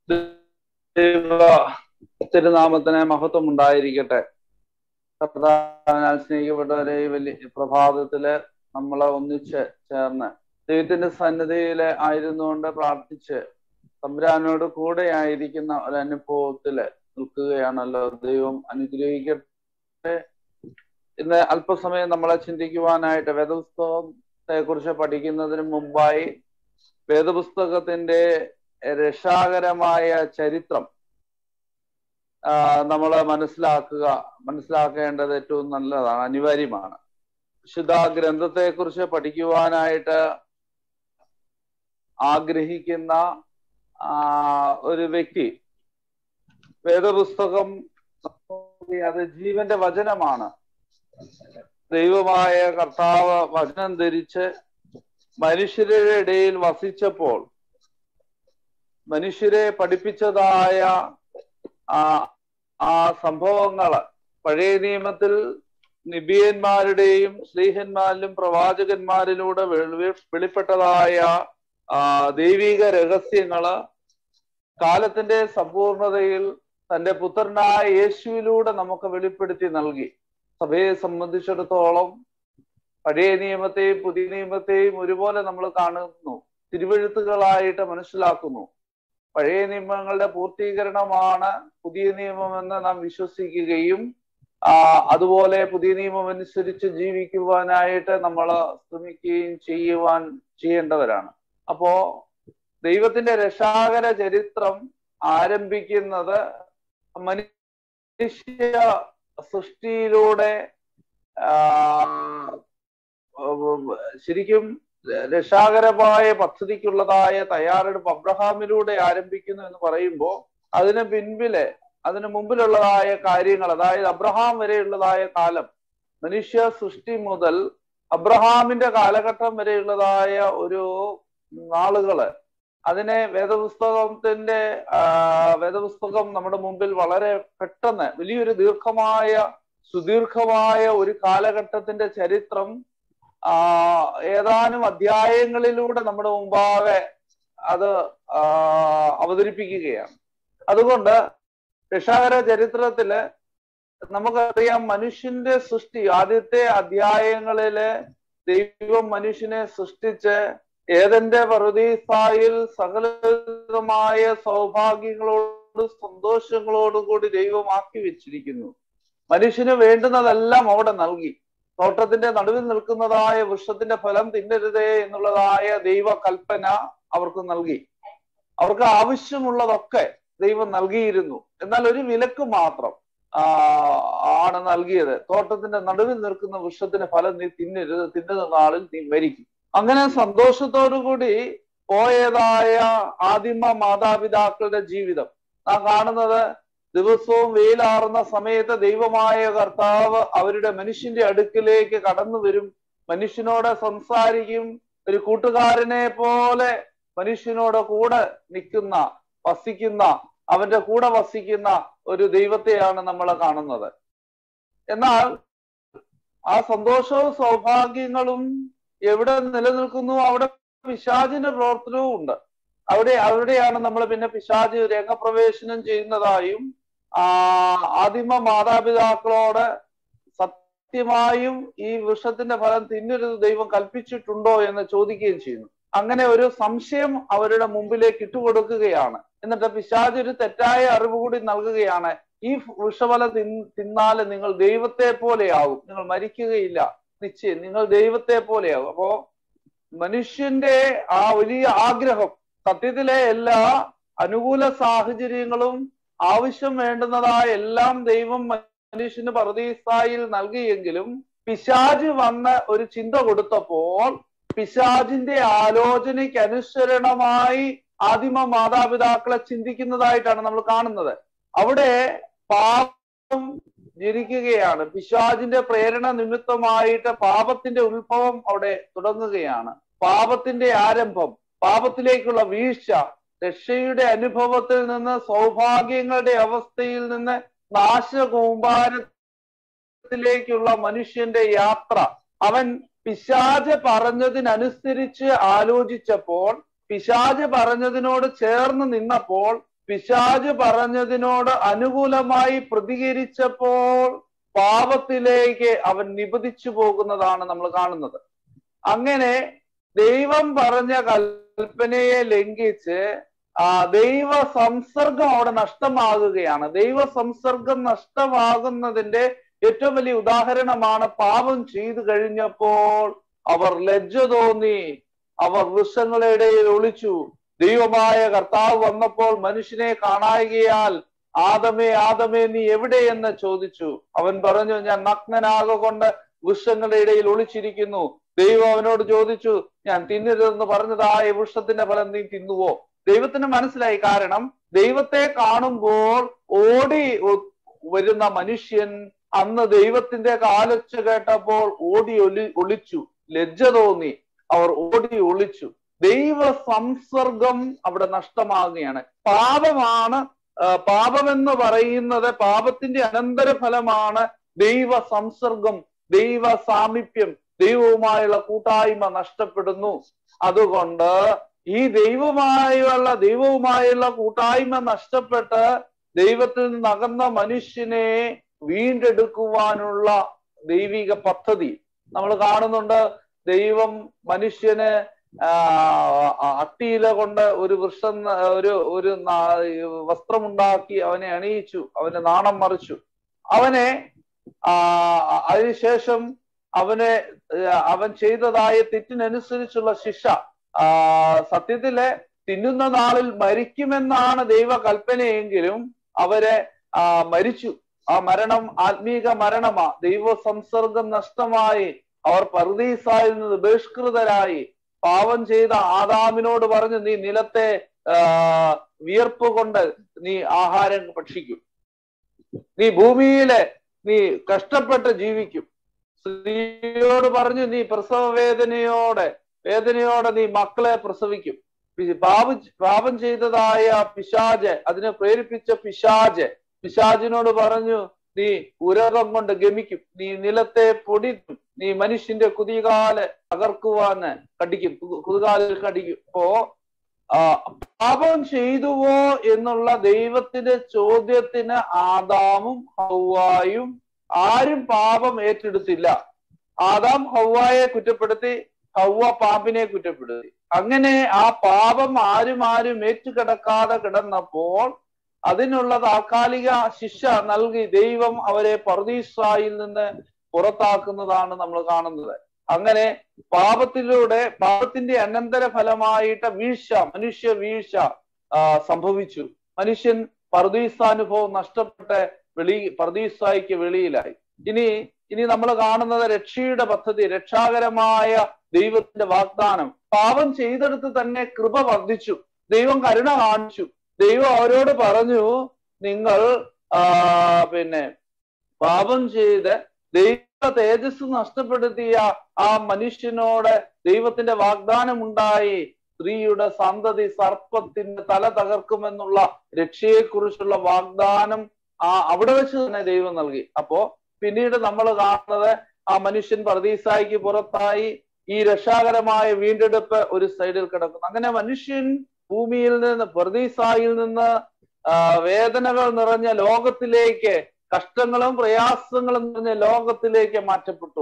ദൈവ തിരുനാമത്തിന് മഹത്വം ഉണ്ടായിരിക്കട്ടെ കർത്താവിനാൽ സ്നേഹിക്കപ്പെട്ടവരെ ഈ വലിയ പ്രഭാതത്തില് നമ്മളെ ഒന്നിച്ച് ചേർന്ന് ദൈവത്തിന്റെ സന്നിധിയില് ആയിരുന്നുകൊണ്ട് പ്രാർത്ഥിച്ച് തമ്പുരാനോട് കൂടെ ആയിരിക്കുന്ന ഒരു അനുഭവത്തില് നിൽക്കുകയാണല്ലോ ദൈവം അനുഗ്രഹിക്കട്ടെ ഇന്ന് അല്പസമയം നമ്മളെ ചിന്തിക്കുവാനായിട്ട് വേദപുസ്തകത്തെ കുറിച്ച് പഠിക്കുന്നതിന് മുമ്പായി വേദപുസ്തകത്തിന്റെ രക്ഷാകരമായ ചരിത്രം നമ്മൾ മനസ്സിലാക്കുക മനസ്സിലാക്കേണ്ടത് ഏറ്റവും നല്ലതാണ് അനിവാര്യമാണ് വിശുദ്ധ ഗ്രന്ഥത്തെ കുറിച്ച് പഠിക്കുവാനായിട്ട് ആഗ്രഹിക്കുന്ന ഒരു വ്യക്തി വേദപുസ്തകം അത് ജീവന്റെ വചനമാണ് ദൈവമായ കർത്താവ് വചനം ധരിച്ച് മനുഷ്യരുടെ ഇടയിൽ വസിച്ചപ്പോൾ മനുഷ്യരെ പഠിപ്പിച്ചതായ ആ ആ സംഭവങ്ങള് പഴയ നിയമത്തിൽ നിബിയന്മാരുടെയും സ്ലീഹന്മാരിലും പ്രവാചകന്മാരിലൂടെ വെളിപ്പെട്ടതായ ആ ദൈവിക രഹസ്യങ്ങള് കാലത്തിന്റെ സമ്പൂർണതയിൽ തന്റെ പുത്രനായ യേശുവിലൂടെ നമുക്ക് വെളിപ്പെടുത്തി നൽകി സഭയെ സംബന്ധിച്ചിടത്തോളം പഴയ നിയമത്തെയും പുതിയ നിയമത്തെയും ഒരുപോലെ നമ്മൾ കാണുന്നു തിരുവഴുത്തുകളായിട്ട് മനസ്സിലാക്കുന്നു പഴയ നിയമങ്ങളുടെ പൂർത്തീകരണമാണ് പുതിയ നിയമം എന്ന് നാം വിശ്വസിക്കുകയും ആ അതുപോലെ പുതിയ നിയമം അനുസരിച്ച് ജീവിക്കുവാനായിട്ട് നമ്മൾ ശ്രമിക്കുകയും ചെയ്യുവാൻ ചെയ്യേണ്ടവരാണ് അപ്പോ ദൈവത്തിന്റെ രക്ഷാകര ചരിത്രം ആരംഭിക്കുന്നത് മനുഷ്യ സൃഷ്ടിയിലൂടെ ശരിക്കും രക്ഷാകരമായ പദ്ധതിക്കുള്ളതായ തയ്യാറെടുപ്പ് അബ്രഹാമിലൂടെ ആരംഭിക്കുന്നു എന്ന് പറയുമ്പോൾ അതിന് പിൻപില് അതിന് മുമ്പിലുള്ളതായ കാര്യങ്ങൾ അതായത് അബ്രഹാം വരെയുള്ളതായ കാലം മനുഷ്യ സൃഷ്ടി മുതൽ അബ്രഹാമിന്റെ കാലഘട്ടം വരെയുള്ളതായ ഒരു നാളുകള് അതിനെ വേദപുസ്തകത്തിന്റെ വേദപുസ്തകം നമ്മുടെ മുമ്പിൽ വളരെ പെട്ടെന്ന് വലിയൊരു ദീർഘമായ സുദീർഘമായ ഒരു കാലഘട്ടത്തിന്റെ ചരിത്രം ആ ഏതാനും അധ്യായങ്ങളിലൂടെ നമ്മുടെ മുമ്പാകെ അത് അവതരിപ്പിക്കുകയാണ് അതുകൊണ്ട് രക്ഷാകര ചരിത്രത്തില് നമുക്കറിയാം മനുഷ്യന്റെ സൃഷ്ടി ആദ്യത്തെ അധ്യായങ്ങളില് ദൈവം മനുഷ്യനെ സൃഷ്ടിച്ച് ഏതെന്റെ പറുദീസായിൽ സകലമായ സൗഭാഗ്യങ്ങളോട് സന്തോഷങ്ങളോടും കൂടി ദൈവം ആക്കി വെച്ചിരിക്കുന്നു മനുഷ്യന് വേണ്ടുന്നതെല്ലാം അവിടെ നൽകി തോട്ടത്തിന്റെ നടുവിൽ നിൽക്കുന്നതായ വൃക്ഷത്തിന്റെ ഫലം തിന്നരുതേ എന്നുള്ളതായ ദൈവ കൽപ്പന അവർക്ക് നൽകി അവർക്ക് ആവശ്യമുള്ളതൊക്കെ ദൈവം നൽകിയിരുന്നു എന്നാൽ ഒരു വിലക്ക് മാത്രം ആ ആണ് നൽകിയത് തോട്ടത്തിന്റെ നടുവിൽ നിൽക്കുന്ന വൃക്ഷത്തിന്റെ ഫലം നീ തിന്നരുത് തിന്നുന്ന നാളിൽ നീ മരിക്കും അങ്ങനെ സന്തോഷത്തോടു കൂടി പോയതായ ആദിമ മാതാപിതാക്കളുടെ ജീവിതം നാം കാണുന്നത് ദിവസവും വെയിലാറുന്ന സമയത്ത് ദൈവമായ കർത്താവ് അവരുടെ മനുഷ്യന്റെ അടുക്കിലേക്ക് കടന്നു വരും മനുഷ്യനോട് സംസാരിക്കും ഒരു കൂട്ടുകാരനെ പോലെ മനുഷ്യനോട് കൂടെ നിൽക്കുന്ന വസിക്കുന്ന അവന്റെ കൂടെ വസിക്കുന്ന ഒരു ദൈവത്തെയാണ് നമ്മൾ കാണുന്നത് എന്നാൽ ആ സന്തോഷവും സൗഭാഗ്യങ്ങളും എവിടെ നിലനിൽക്കുന്നു അവിടെ പിശാചിന്റെ പ്രവർത്തനവും ഉണ്ട് അവിടെ അവിടെയാണ് നമ്മൾ പിന്നെ പിശാജ് രംഗപ്രവേശനം ചെയ്യുന്നതായും ആ ആദിമ മാതാപിതാക്കളോട് സത്യമായും ഈ വൃക്ഷത്തിന്റെ ഫലം തിന്നരുത് ദൈവം കൽപ്പിച്ചിട്ടുണ്ടോ എന്ന് ചോദിക്കുകയും ചെയ്യുന്നു അങ്ങനെ ഒരു സംശയം അവരുടെ മുമ്പിലേക്ക് ഇട്ടുകൊടുക്കുകയാണ് എന്നിട്ട് പിശാജ് ഒരു തെറ്റായ അറിവ് കൂടി നൽകുകയാണ് ഈ വൃക്ഷഫല തിന്നാൽ നിങ്ങൾ ദൈവത്തെ പോലെയാകും നിങ്ങൾ മരിക്കുകയില്ല നിശ്ചയം നിങ്ങൾ ദൈവത്തെ പോലെയാകും അപ്പോ മനുഷ്യന്റെ ആ വലിയ ആഗ്രഹം സത്യത്തിലെ എല്ലാ അനുകൂല സാഹചര്യങ്ങളും ആവശ്യം വേണ്ടുന്നതായ എല്ലാം ദൈവം മനുഷ്യന് പറദീസായിൽ നൽകിയെങ്കിലും പിശാജ് വന്ന് ഒരു ചിന്ത കൊടുത്തപ്പോൾ പിശാജിന്റെ ആലോചനയ്ക്ക് അനുസരണമായി ആദിമ മാതാപിതാക്കളെ ചിന്തിക്കുന്നതായിട്ടാണ് നമ്മൾ കാണുന്നത് അവിടെ പാപം ജനിക്കുകയാണ് പിശാജിന്റെ പ്രേരണ നിമിത്തമായിട്ട് പാപത്തിന്റെ ഉത്ഭവം അവിടെ തുടങ്ങുകയാണ് പാപത്തിന്റെ ആരംഭം പാപത്തിലേക്കുള്ള വീഴ്ച രക്ഷയുടെ അനുഭവത്തിൽ നിന്ന് സൗഭാഗ്യങ്ങളുടെ അവസ്ഥയിൽ നിന്ന് നാശകൂമ്പാരത്തിലേക്കുള്ള മനുഷ്യന്റെ യാത്ര അവൻ പിശാജ് പറഞ്ഞതിനനുസരിച്ച് ആലോചിച്ചപ്പോൾ പിശാജ് പറഞ്ഞതിനോട് ചേർന്ന് നിന്നപ്പോൾ പിശാജ് പറഞ്ഞതിനോട് അനുകൂലമായി പ്രതികരിച്ചപ്പോൾ പാപത്തിലേക്ക് അവൻ നിപതിച്ചു പോകുന്നതാണ് നമ്മൾ കാണുന്നത് അങ്ങനെ ദൈവം പറഞ്ഞ കൽപ്പനയെ ലംഘിച്ച് ആ ദൈവ സംസർഗം അവിടെ നഷ്ടമാകുകയാണ് ദൈവ സംസർഗം നഷ്ടമാകുന്നതിന്റെ ഏറ്റവും വലിയ ഉദാഹരണമാണ് പാപം ചെയ്തു കഴിഞ്ഞപ്പോൾ അവർ ലജ്ജ തോന്നി അവർ വൃക്ഷങ്ങളുടെ ഇടയിൽ ഒളിച്ചു ദൈവമായ കർത്താവ് വന്നപ്പോൾ മനുഷ്യനെ കാണായികയാൽ ആദമേ ആദമേ നീ എവിടെയെന്ന് ചോദിച്ചു അവൻ പറഞ്ഞു ഞാൻ നഗ്നനാകൊണ്ട് വൃക്ഷങ്ങളുടെ ഇടയിൽ ഒളിച്ചിരിക്കുന്നു ദൈവം അവനോട് ചോദിച്ചു ഞാൻ തിന്നരുതെന്ന് പറഞ്ഞതായ വൃക്ഷത്തിന്റെ ഫലം നീ തിന്നുവോ ദൈവത്തിന് മനസ്സിലായി കാരണം ദൈവത്തെ കാണുമ്പോൾ ഓടി വരുന്ന മനുഷ്യൻ അന്ന് ദൈവത്തിന്റെ കാലൊച്ച കേട്ടപ്പോൾ ഓടി ഒലി ഒളിച്ചു ലജ്ജ തോന്നി അവർ ഓടി ഒളിച്ചു ദൈവ സംസർഗം അവിടെ നഷ്ടമാകുകയാണ് പാപമാണ് പാപമെന്ന് പറയുന്നത് പാപത്തിന്റെ അനന്തരഫലമാണ് ദൈവ സംസർഗം ദൈവ സാമീപ്യം ദൈവവുമായുള്ള കൂട്ടായ്മ നഷ്ടപ്പെടുന്നു അതുകൊണ്ട് ഈ ദൈവമായുള്ള ദൈവവുമായുള്ള കൂട്ടായ്മ നഷ്ടപ്പെട്ട് ദൈവത്തിൽ നിന്ന് അകന്ന മനുഷ്യനെ വീണ്ടെടുക്കുവാനുള്ള ദൈവിക പദ്ധതി നമ്മൾ കാണുന്നുണ്ട് ദൈവം മനുഷ്യന് അട്ടിയില കൊണ്ട് ഒരു വൃക്ഷം ഒരു ഒരു വസ്ത്രമുണ്ടാക്കി അവനെ അണിയിച്ചു അവനെ നാണം മറിച്ചു അവനെ ആ അതിനുശേഷം അവനെ അവൻ ചെയ്തതായ തെറ്റിനനുസരിച്ചുള്ള ശിക്ഷ ആ സത്യത്തിലെ തിന്നുന്ന നാളിൽ മരിക്കുമെന്നാണ് ദൈവ കൽപ്പനയെങ്കിലും അവരെ ആ മരിച്ചു ആ മരണം ആത്മീക മരണമാ ദൈവ സംസർഗം നഷ്ടമായി അവർ പർദീസായിൽ നിന്ന് ബഹിഷ്കൃതരായി പാവം ചെയ്ത ആദാമിനോട് പറഞ്ഞു നീ നിലത്തെ ആ വിയർപ്പ് കൊണ്ട് നീ ആഹാരം ഭക്ഷിക്കും നീ ഭൂമിയിലെ നീ കഷ്ടപ്പെട്ട് ജീവിക്കും സ്ത്രീയോട് പറഞ്ഞു നീ പ്രസവ വേദനയോടെ വേദനയോടെ നീ മക്കളെ പ്രസവിക്കും പാപം പാപം ചെയ്തതായ പിശാജ് അതിനെ പ്രേരിപ്പിച്ച പിശാജ് പിശാജിനോട് പറഞ്ഞു നീ ഉരകം കൊണ്ട് ഗമിക്കും നീ നിലത്തെ പൊടിക്കും നീ മനുഷ്യന്റെ കുതികാല് തകർക്കുവാന്ന് കടിക്കും കുതികാലിൽ കടിക്കും അപ്പോ പാപം ചെയ്തുവോ എന്നുള്ള ദൈവത്തിന്റെ ചോദ്യത്തിന് ആദാമും ഹൗവായും ആരും പാപം ഏറ്റെടുത്തില്ല ആദാം ഹൗവായെ കുറ്റപ്പെടുത്തി ഹൗവ പാമ്പിനെ കുറ്റപ്പെടുത്തി അങ്ങനെ ആ പാപം ആരും ആരും ഏറ്റുകിടക്കാതെ കിടന്നപ്പോൾ അതിനുള്ള താൽക്കാലിക ശിക്ഷ നൽകി ദൈവം അവരെ പർദീസായിൽ നിന്ന് പുറത്താക്കുന്നതാണ് നമ്മൾ കാണുന്നത് അങ്ങനെ പാപത്തിലൂടെ പാപത്തിന്റെ അനന്തര ഫലമായിട്ട് വീഴ്ച മനുഷ്യ വീഴ്ച സംഭവിച്ചു മനുഷ്യൻ പർദീസാനുഭവം നഷ്ടപ്പെട്ട് വെളി പർദീസായിക്ക് വെളിയിലായി ഇനി ഇനി നമ്മൾ കാണുന്നത് രക്ഷയുടെ പദ്ധതി രക്ഷാകരമായ ദൈവത്തിന്റെ വാഗ്ദാനം പാപം ചെയ്തെടുത്ത് തന്നെ കൃപ വർദ്ധിച്ചു ദൈവം കരുണ കാണിച്ചു ദൈവം അവരോട് പറഞ്ഞു നിങ്ങൾ ആ പിന്നെ പാപം ചെയ്ത് ദൈവ തേജസ് നഷ്ടപ്പെടുത്തിയ ആ മനുഷ്യനോട് ദൈവത്തിന്റെ വാഗ്ദാനം ഉണ്ടായി സ്ത്രീയുടെ സന്തതി സർപ്പത്തിന്റെ തല തകർക്കുമെന്നുള്ള രക്ഷയെക്കുറിച്ചുള്ള വാഗ്ദാനം ആ അവിടെ വെച്ച് തന്നെ ദൈവം നൽകി അപ്പോ പിന്നീട് നമ്മൾ കാണുന്നത് ആ മനുഷ്യൻ പ്രതീസായിക്ക് പുറത്തായി ഈ രക്ഷാകരമായ വീണ്ടെടുപ്പ് ഒരു സൈഡിൽ കിടക്കുന്നു അങ്ങനെ മനുഷ്യൻ ഭൂമിയിൽ നിന്ന് പ്രതീസായിൽ നിന്ന് വേദനകൾ നിറഞ്ഞ ലോകത്തിലേക്ക് കഷ്ടങ്ങളും പ്രയാസങ്ങളും നിറഞ്ഞ ലോകത്തിലേക്ക് മാറ്റപ്പെട്ടു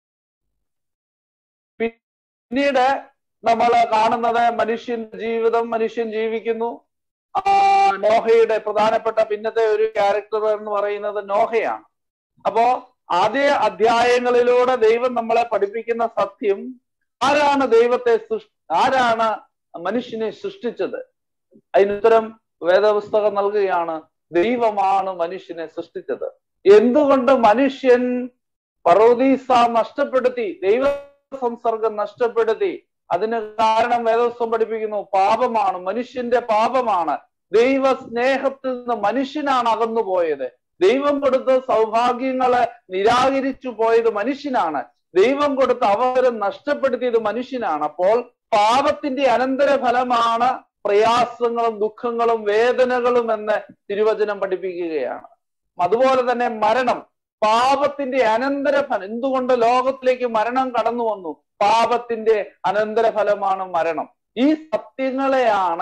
പിന്നീട് നമ്മൾ കാണുന്നത് മനുഷ്യൻ ജീവിതം മനുഷ്യൻ ജീവിക്കുന്നു ആ നോഹയുടെ പ്രധാനപ്പെട്ട പിന്നത്തെ ഒരു ക്യാരക്ടർ എന്ന് പറയുന്നത് നോഹയാണ് അപ്പോ ആദ്യ അധ്യായങ്ങളിലൂടെ ദൈവം നമ്മളെ പഠിപ്പിക്കുന്ന സത്യം ആരാണ് ദൈവത്തെ സൃഷ്ടി ആരാണ് മനുഷ്യനെ സൃഷ്ടിച്ചത് അതിനുത്തരം വേദപുസ്തകം നൽകുകയാണ് ദൈവമാണ് മനുഷ്യനെ സൃഷ്ടിച്ചത് എന്തുകൊണ്ട് മനുഷ്യൻ പർവതീസ നഷ്ടപ്പെടുത്തി ദൈവ സംസർഗം നഷ്ടപ്പെടുത്തി അതിന് കാരണം വേദോത്സവം പഠിപ്പിക്കുന്നു പാപമാണ് മനുഷ്യന്റെ പാപമാണ് ദൈവ സ്നേഹത്തിൽ നിന്ന് മനുഷ്യനാണ് അകന്നു പോയത് ദൈവം കൊടുത്ത സൗഭാഗ്യങ്ങളെ നിരാകരിച്ചു പോയത് മനുഷ്യനാണ് ദൈവം കൊടുത്ത അവസരം നഷ്ടപ്പെടുത്തിയത് മനുഷ്യനാണ് അപ്പോൾ പാപത്തിന്റെ അനന്തര ഫലമാണ് പ്രയാസങ്ങളും ദുഃഖങ്ങളും വേദനകളും എന്ന് തിരുവചനം പഠിപ്പിക്കുകയാണ് അതുപോലെ തന്നെ മരണം പാപത്തിന്റെ അനന്തരഫലം എന്തുകൊണ്ട് ലോകത്തിലേക്ക് മരണം കടന്നു വന്നു പാപത്തിന്റെ അനന്തരഫലമാണ് മരണം ഈ സത്യങ്ങളെയാണ്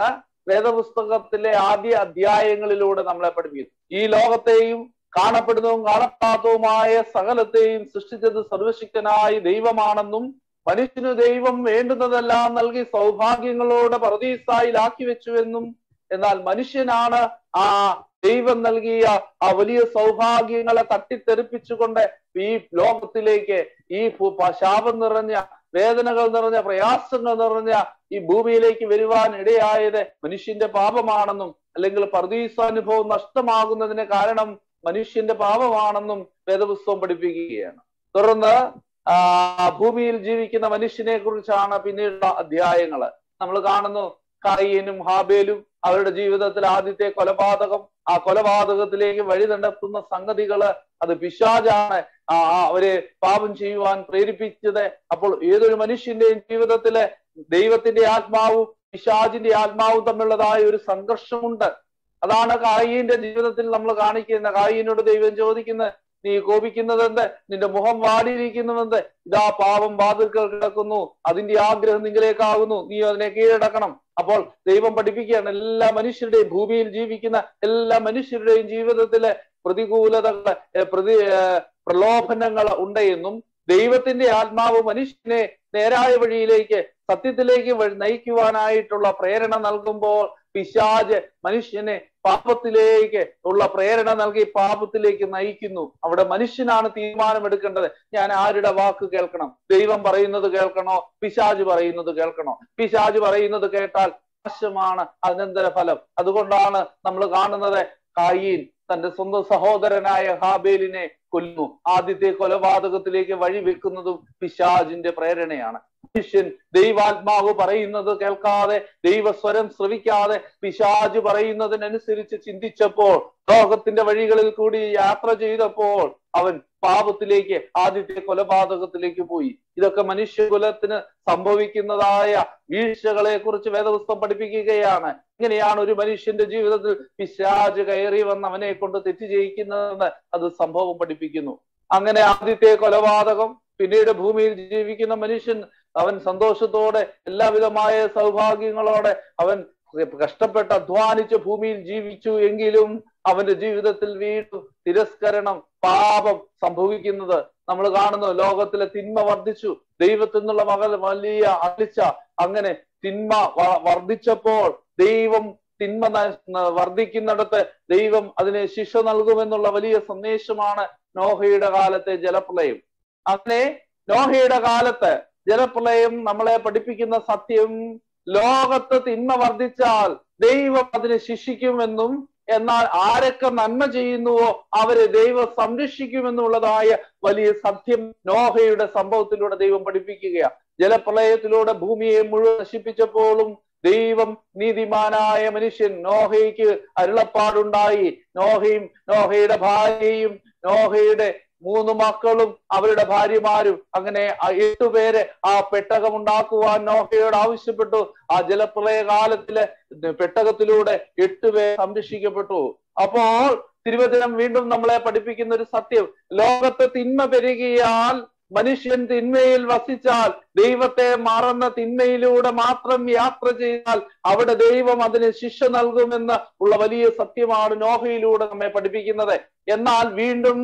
വേദപുസ്തകത്തിലെ ആദ്യ അധ്യായങ്ങളിലൂടെ നമ്മളെ പഠിപ്പിക്കുന്നു ഈ ലോകത്തെയും കാണപ്പെടുന്നതും കാണപ്പെടാത്തതുമായ സകലത്തെയും സൃഷ്ടിച്ചത് സർവശക്തനായ ദൈവമാണെന്നും മനുഷ്യന് ദൈവം വേണ്ടുന്നതെല്ലാം നൽകി സൗഭാഗ്യങ്ങളോടെ പ്രതീസായിലാക്കി വെച്ചുവെന്നും എന്നാൽ മനുഷ്യനാണ് ആ ദൈവം നൽകിയ ആ വലിയ സൗഭാഗ്യങ്ങളെ തട്ടിത്തെറിപ്പിച്ചുകൊണ്ട് ഈ ലോകത്തിലേക്ക് ഈ ശാപം നിറഞ്ഞ വേദനകൾ നിറഞ്ഞ പ്രയാസങ്ങൾ നിറഞ്ഞ ഈ ഭൂമിയിലേക്ക് വരുവാൻ ഇടയായത് മനുഷ്യന്റെ പാപമാണെന്നും അല്ലെങ്കിൽ പർദീസാനുഭവം നഷ്ടമാകുന്നതിന് കാരണം മനുഷ്യന്റെ പാപമാണെന്നും വേദപുസ്തകം പഠിപ്പിക്കുകയാണ് തുടർന്ന് ആ ഭൂമിയിൽ ജീവിക്കുന്ന മനുഷ്യനെ കുറിച്ചാണ് പിന്നീടുള്ള അധ്യായങ്ങള് നമ്മൾ കാണുന്നു കയ്യനും ഹാബേലും അവരുടെ ജീവിതത്തിൽ ആദ്യത്തെ കൊലപാതകം ആ കൊലപാതകത്തിലേക്ക് വഴി നടത്തുന്ന സംഗതികള് അത് പിശാജാണ് ആ അവരെ പാപം ചെയ്യുവാൻ പ്രേരിപ്പിച്ചത് അപ്പോൾ ഏതൊരു മനുഷ്യന്റെയും ജീവിതത്തില് ദൈവത്തിന്റെ ആത്മാവും പിശാജിന്റെ ആത്മാവും തമ്മിലുള്ളതായ ഒരു സംഘർഷമുണ്ട് അതാണ് കായീന്റെ ജീവിതത്തിൽ നമ്മൾ കാണിക്കുന്ന കായീനോട് ദൈവം ചോദിക്കുന്നത് നീ കോപിക്കുന്നത് എന്ത് നിന്റെ മുഖം വാടിയിരിക്കുന്നുവെന്ത് ഇതാ പാപം വാതിൽക്കൽ കിടക്കുന്നു അതിന്റെ ആഗ്രഹം നിങ്ങളിലേക്കാകുന്നു നീ അതിനെ കീഴടക്കണം അപ്പോൾ ദൈവം പഠിപ്പിക്കുകയാണ് എല്ലാ മനുഷ്യരുടെയും ഭൂമിയിൽ ജീവിക്കുന്ന എല്ലാ മനുഷ്യരുടെയും ജീവിതത്തിലെ പ്രതികൂലതകൾ പ്രതി പ്രലോഭനങ്ങൾ ഉണ്ടെന്നും ദൈവത്തിന്റെ ആത്മാവ് മനുഷ്യനെ നേരായ വഴിയിലേക്ക് സത്യത്തിലേക്ക് നയിക്കുവാനായിട്ടുള്ള പ്രേരണ നൽകുമ്പോൾ പിശാജ് മനുഷ്യനെ പാപത്തിലേക്ക് ഉള്ള പ്രേരണ നൽകി പാപത്തിലേക്ക് നയിക്കുന്നു അവിടെ മനുഷ്യനാണ് തീരുമാനമെടുക്കേണ്ടത് ഞാൻ ആരുടെ വാക്ക് കേൾക്കണം ദൈവം പറയുന്നത് കേൾക്കണോ പിശാജ് പറയുന്നത് കേൾക്കണോ പിശാജ് പറയുന്നത് കേട്ടാൽ നാശമാണ് അനന്തര ഫലം അതുകൊണ്ടാണ് നമ്മൾ കാണുന്നത് കായീൻ തന്റെ സ്വന്തം സഹോദരനായ ഹാബേലിനെ കൊല്ലുന്നു ആദ്യത്തെ കൊലപാതകത്തിലേക്ക് വഴിവെക്കുന്നതും പിശാജിന്റെ പ്രേരണയാണ് മനുഷ്യൻ ദൈവാത്മാവ് പറയുന്നത് കേൾക്കാതെ ദൈവസ്വരം ശ്രവിക്കാതെ പിശാജ് പറയുന്നതിനനുസരിച്ച് ചിന്തിച്ചപ്പോൾ ലോകത്തിന്റെ വഴികളിൽ കൂടി യാത്ര ചെയ്തപ്പോൾ അവൻ പാപത്തിലേക്ക് ആദ്യത്തെ കൊലപാതകത്തിലേക്ക് പോയി ഇതൊക്കെ മനുഷ്യകുലത്തിന് സംഭവിക്കുന്നതായ വീഴ്ചകളെ കുറിച്ച് വേദപുസ്തകം പഠിപ്പിക്കുകയാണ് ഇങ്ങനെയാണ് ഒരു മനുഷ്യന്റെ ജീവിതത്തിൽ പിശാജ് കയറി വന്ന് അവനെ കൊണ്ട് തെറ്റ് ചെയ്യിക്കുന്നതെന്ന് അത് സംഭവം പഠിപ്പിക്കുന്നു അങ്ങനെ ആദ്യത്തെ കൊലപാതകം പിന്നീട് ഭൂമിയിൽ ജീവിക്കുന്ന മനുഷ്യൻ അവൻ സന്തോഷത്തോടെ എല്ലാവിധമായ സൗഭാഗ്യങ്ങളോടെ അവൻ കഷ്ടപ്പെട്ട് അധ്വാനിച്ച് ഭൂമിയിൽ ജീവിച്ചു എങ്കിലും അവന്റെ ജീവിതത്തിൽ വീണ്ടും തിരസ്കരണം പാപം സംഭവിക്കുന്നത് നമ്മൾ കാണുന്നു ലോകത്തിലെ തിന്മ വർദ്ധിച്ചു ദൈവത്തിൽ നിന്നുള്ള മകൾ വലിയ അളിച്ച അങ്ങനെ തിന്മ വർദ്ധിച്ചപ്പോൾ ദൈവം തിന്മ വർദ്ധിക്കുന്നിടത്ത് ദൈവം അതിനെ ശിക്ഷ നൽകുമെന്നുള്ള വലിയ സന്ദേശമാണ് നോഹയുടെ കാലത്തെ ജലപ്രളയം അങ്ങനെ നോഹയുടെ കാലത്ത് ജലപ്രളയം നമ്മളെ പഠിപ്പിക്കുന്ന സത്യം ലോകത്ത് തിന്മ വർദ്ധിച്ചാൽ ദൈവം അതിനെ ശിക്ഷിക്കുമെന്നും എന്നാൽ ആരൊക്കെ നന്മ ചെയ്യുന്നുവോ അവരെ ദൈവം സംരക്ഷിക്കുമെന്നുള്ളതായ വലിയ സത്യം നോഹയുടെ സംഭവത്തിലൂടെ ദൈവം പഠിപ്പിക്കുകയാണ് ജലപ്രളയത്തിലൂടെ ഭൂമിയെ മുഴുവൻ നശിപ്പിച്ചപ്പോഴും ദൈവം നീതിമാനായ മനുഷ്യൻ നോഹയ്ക്ക് അരുളപ്പാടുണ്ടായി നോഹയും നോഹയുടെ ഭാര്യയും നോഹയുടെ മൂന്ന് മക്കളും അവരുടെ ഭാര്യമാരും അങ്ങനെ എട്ടുപേരെ ആ പെട്ടകം ഉണ്ടാക്കുവാൻ നോഹയോട് ആവശ്യപ്പെട്ടു ആ ജലപ്രളയ കാലത്തിലെ പെട്ടകത്തിലൂടെ എട്ടുപേർ സംരക്ഷിക്കപ്പെട്ടു അപ്പോൾ തിരുവചനം വീണ്ടും നമ്മളെ പഠിപ്പിക്കുന്ന ഒരു സത്യം ലോകത്ത് തിന്മ പെരുകിയാൽ മനുഷ്യൻ തിന്മയിൽ വസിച്ചാൽ ദൈവത്തെ മറന്ന തിന്മയിലൂടെ മാത്രം യാത്ര ചെയ്താൽ അവിടെ ദൈവം അതിന് ശിക്ഷ നൽകുമെന്ന് ഉള്ള വലിയ സത്യമാണ് നോഹയിലൂടെ നമ്മെ പഠിപ്പിക്കുന്നത് എന്നാൽ വീണ്ടും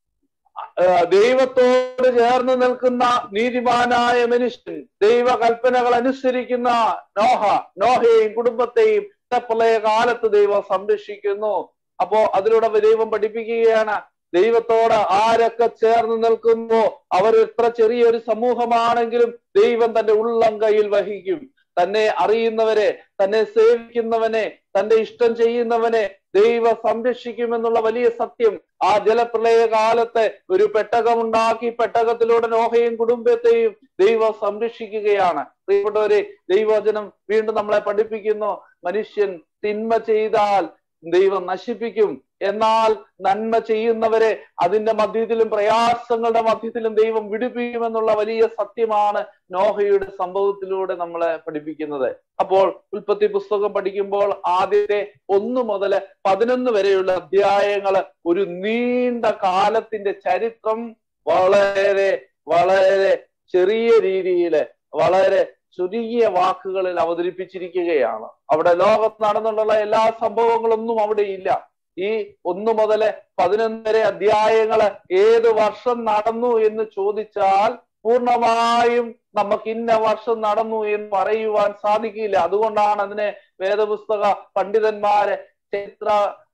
ദൈവത്തോട് ചേർന്ന് നിൽക്കുന്ന നീതിമാനായ മനുഷ്യൻ ദൈവ കൽപ്പനകൾ അനുസരിക്കുന്ന നോഹ നോഹയെയും കുടുംബത്തെയും പ്രളയ കാലത്ത് ദൈവം സംരക്ഷിക്കുന്നു അപ്പോ അതിലൂടെ ദൈവം പഠിപ്പിക്കുകയാണ് ദൈവത്തോട് ആരൊക്കെ ചേർന്ന് നിൽക്കുന്നു അവർ എത്ര ചെറിയൊരു സമൂഹമാണെങ്കിലും ദൈവം തന്റെ ഉള്ളം കയ്യിൽ വഹിക്കും തന്നെ അറിയുന്നവരെ തന്നെ സേവിക്കുന്നവനെ തന്റെ ഇഷ്ടം ചെയ്യുന്നവനെ ദൈവം സംരക്ഷിക്കുമെന്നുള്ള വലിയ സത്യം ആ ജലപ്രളയ കാലത്ത് ഒരു പെട്ടകമുണ്ടാക്കി പെട്ടകത്തിലൂടെ നോഹയും കുടുംബത്തെയും ദൈവം സംരക്ഷിക്കുകയാണ് പ്രിയപ്പെട്ടവരെ ദൈവവചനം വീണ്ടും നമ്മളെ പഠിപ്പിക്കുന്നു മനുഷ്യൻ തിന്മ ചെയ്താൽ ദൈവം നശിപ്പിക്കും എന്നാൽ നന്മ ചെയ്യുന്നവരെ അതിന്റെ മധ്യത്തിലും പ്രയാസങ്ങളുടെ മധ്യത്തിലും ദൈവം വിടുപ്പിക്കുമെന്നുള്ള വലിയ സത്യമാണ് നോഹയുടെ സംഭവത്തിലൂടെ നമ്മളെ പഠിപ്പിക്കുന്നത് അപ്പോൾ ഉൽപ്പത്തി പുസ്തകം പഠിക്കുമ്പോൾ ആദ്യത്തെ ഒന്ന് മുതൽ പതിനൊന്ന് വരെയുള്ള അധ്യായങ്ങൾ ഒരു നീണ്ട കാലത്തിന്റെ ചരിത്രം വളരെ വളരെ ചെറിയ രീതിയിൽ വളരെ ചുരുങ്ങിയ വാക്കുകളിൽ അവതരിപ്പിച്ചിരിക്കുകയാണ് അവിടെ ലോകത്ത് നടന്നുള്ള എല്ലാ സംഭവങ്ങളൊന്നും അവിടെ ഇല്ല ഈ ഒന്ന് മുതൽ പതിനൊന്ന് വരെ അധ്യായങ്ങള് ഏത് വർഷം നടന്നു എന്ന് ചോദിച്ചാൽ പൂർണ്ണമായും നമുക്ക് ഇന്ന വർഷം നടന്നു എന്ന് പറയുവാൻ സാധിക്കില്ല അതുകൊണ്ടാണ് അതിനെ വേദപുസ്തക പണ്ഡിതന്മാരെ ചരിത്ര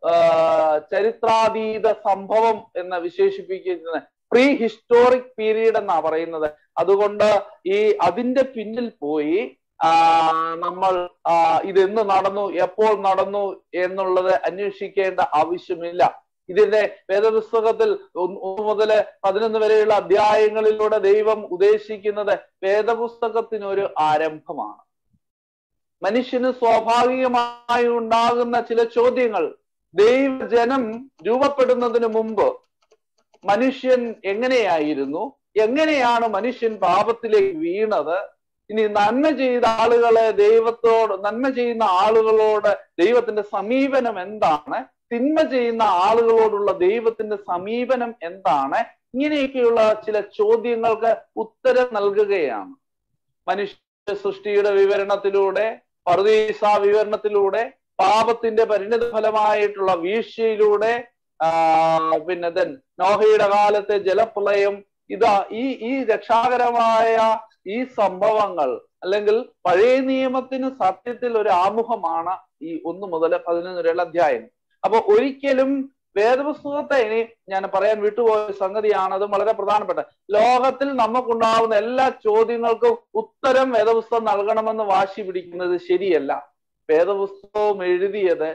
ചരിത്രാതീത സംഭവം എന്ന് വിശേഷിപ്പിക്കുന്നത് പ്രീ ഹിസ്റ്റോറിക് പീരീഡ് എന്നാ പറയുന്നത് അതുകൊണ്ട് ഈ അതിന്റെ പിന്നിൽ പോയി ആ നമ്മൾ ആ ഇതെന്ന് നടന്നു എപ്പോൾ നടന്നു എന്നുള്ളത് അന്വേഷിക്കേണ്ട ആവശ്യമില്ല ഇതിന്റെ വേദപുസ്തകത്തിൽ ഒന്ന് മുതൽ പതിനൊന്ന് വരെയുള്ള അധ്യായങ്ങളിലൂടെ ദൈവം ഉദ്ദേശിക്കുന്നത് വേദപുസ്തകത്തിനൊരു ആരംഭമാണ് മനുഷ്യന് സ്വാഭാവികമായി ഉണ്ടാകുന്ന ചില ചോദ്യങ്ങൾ ദൈവജനം രൂപപ്പെടുന്നതിന് മുമ്പ് മനുഷ്യൻ എങ്ങനെയായിരുന്നു എങ്ങനെയാണ് മനുഷ്യൻ പാപത്തിലേക്ക് വീണത് ഇനി നന്മ ചെയ്ത ആളുകളെ ദൈവത്തോട് നന്മ ചെയ്യുന്ന ആളുകളോട് ദൈവത്തിന്റെ സമീപനം എന്താണ് തിന്മ ചെയ്യുന്ന ആളുകളോടുള്ള ദൈവത്തിന്റെ സമീപനം എന്താണ് ഇങ്ങനെയൊക്കെയുള്ള ചില ചോദ്യങ്ങൾക്ക് ഉത്തരം നൽകുകയാണ് മനുഷ്യ സൃഷ്ടിയുടെ വിവരണത്തിലൂടെ പർദീസ വിവരണത്തിലൂടെ പാപത്തിന്റെ പരിണിത ഫലമായിട്ടുള്ള വീഴ്ചയിലൂടെ ആ പിന്നെ ദെൻ നോഹയുടെ കാലത്തെ ജലപ്രളയം ഇതാ ഈ ഈ രക്ഷാകരമായ ഈ സംഭവങ്ങൾ അല്ലെങ്കിൽ പഴയ നിയമത്തിന് സത്യത്തിൽ ഒരു ആമുഖമാണ് ഈ ഒന്ന് മുതൽ പതിനൊന്ന് വരെയുള്ള അധ്യായം അപ്പൊ ഒരിക്കലും വേദപുസ്തകത്തെ ഇനി ഞാൻ പറയാൻ വിട്ടുപോയ സംഗതിയാണ് അത് വളരെ പ്രധാനപ്പെട്ട ലോകത്തിൽ നമുക്കുണ്ടാവുന്ന എല്ലാ ചോദ്യങ്ങൾക്കും ഉത്തരം വേദപുസ്തകം നൽകണമെന്ന് വാശി പിടിക്കുന്നത് ശരിയല്ല വേദപുസ്തകവും എഴുതിയത്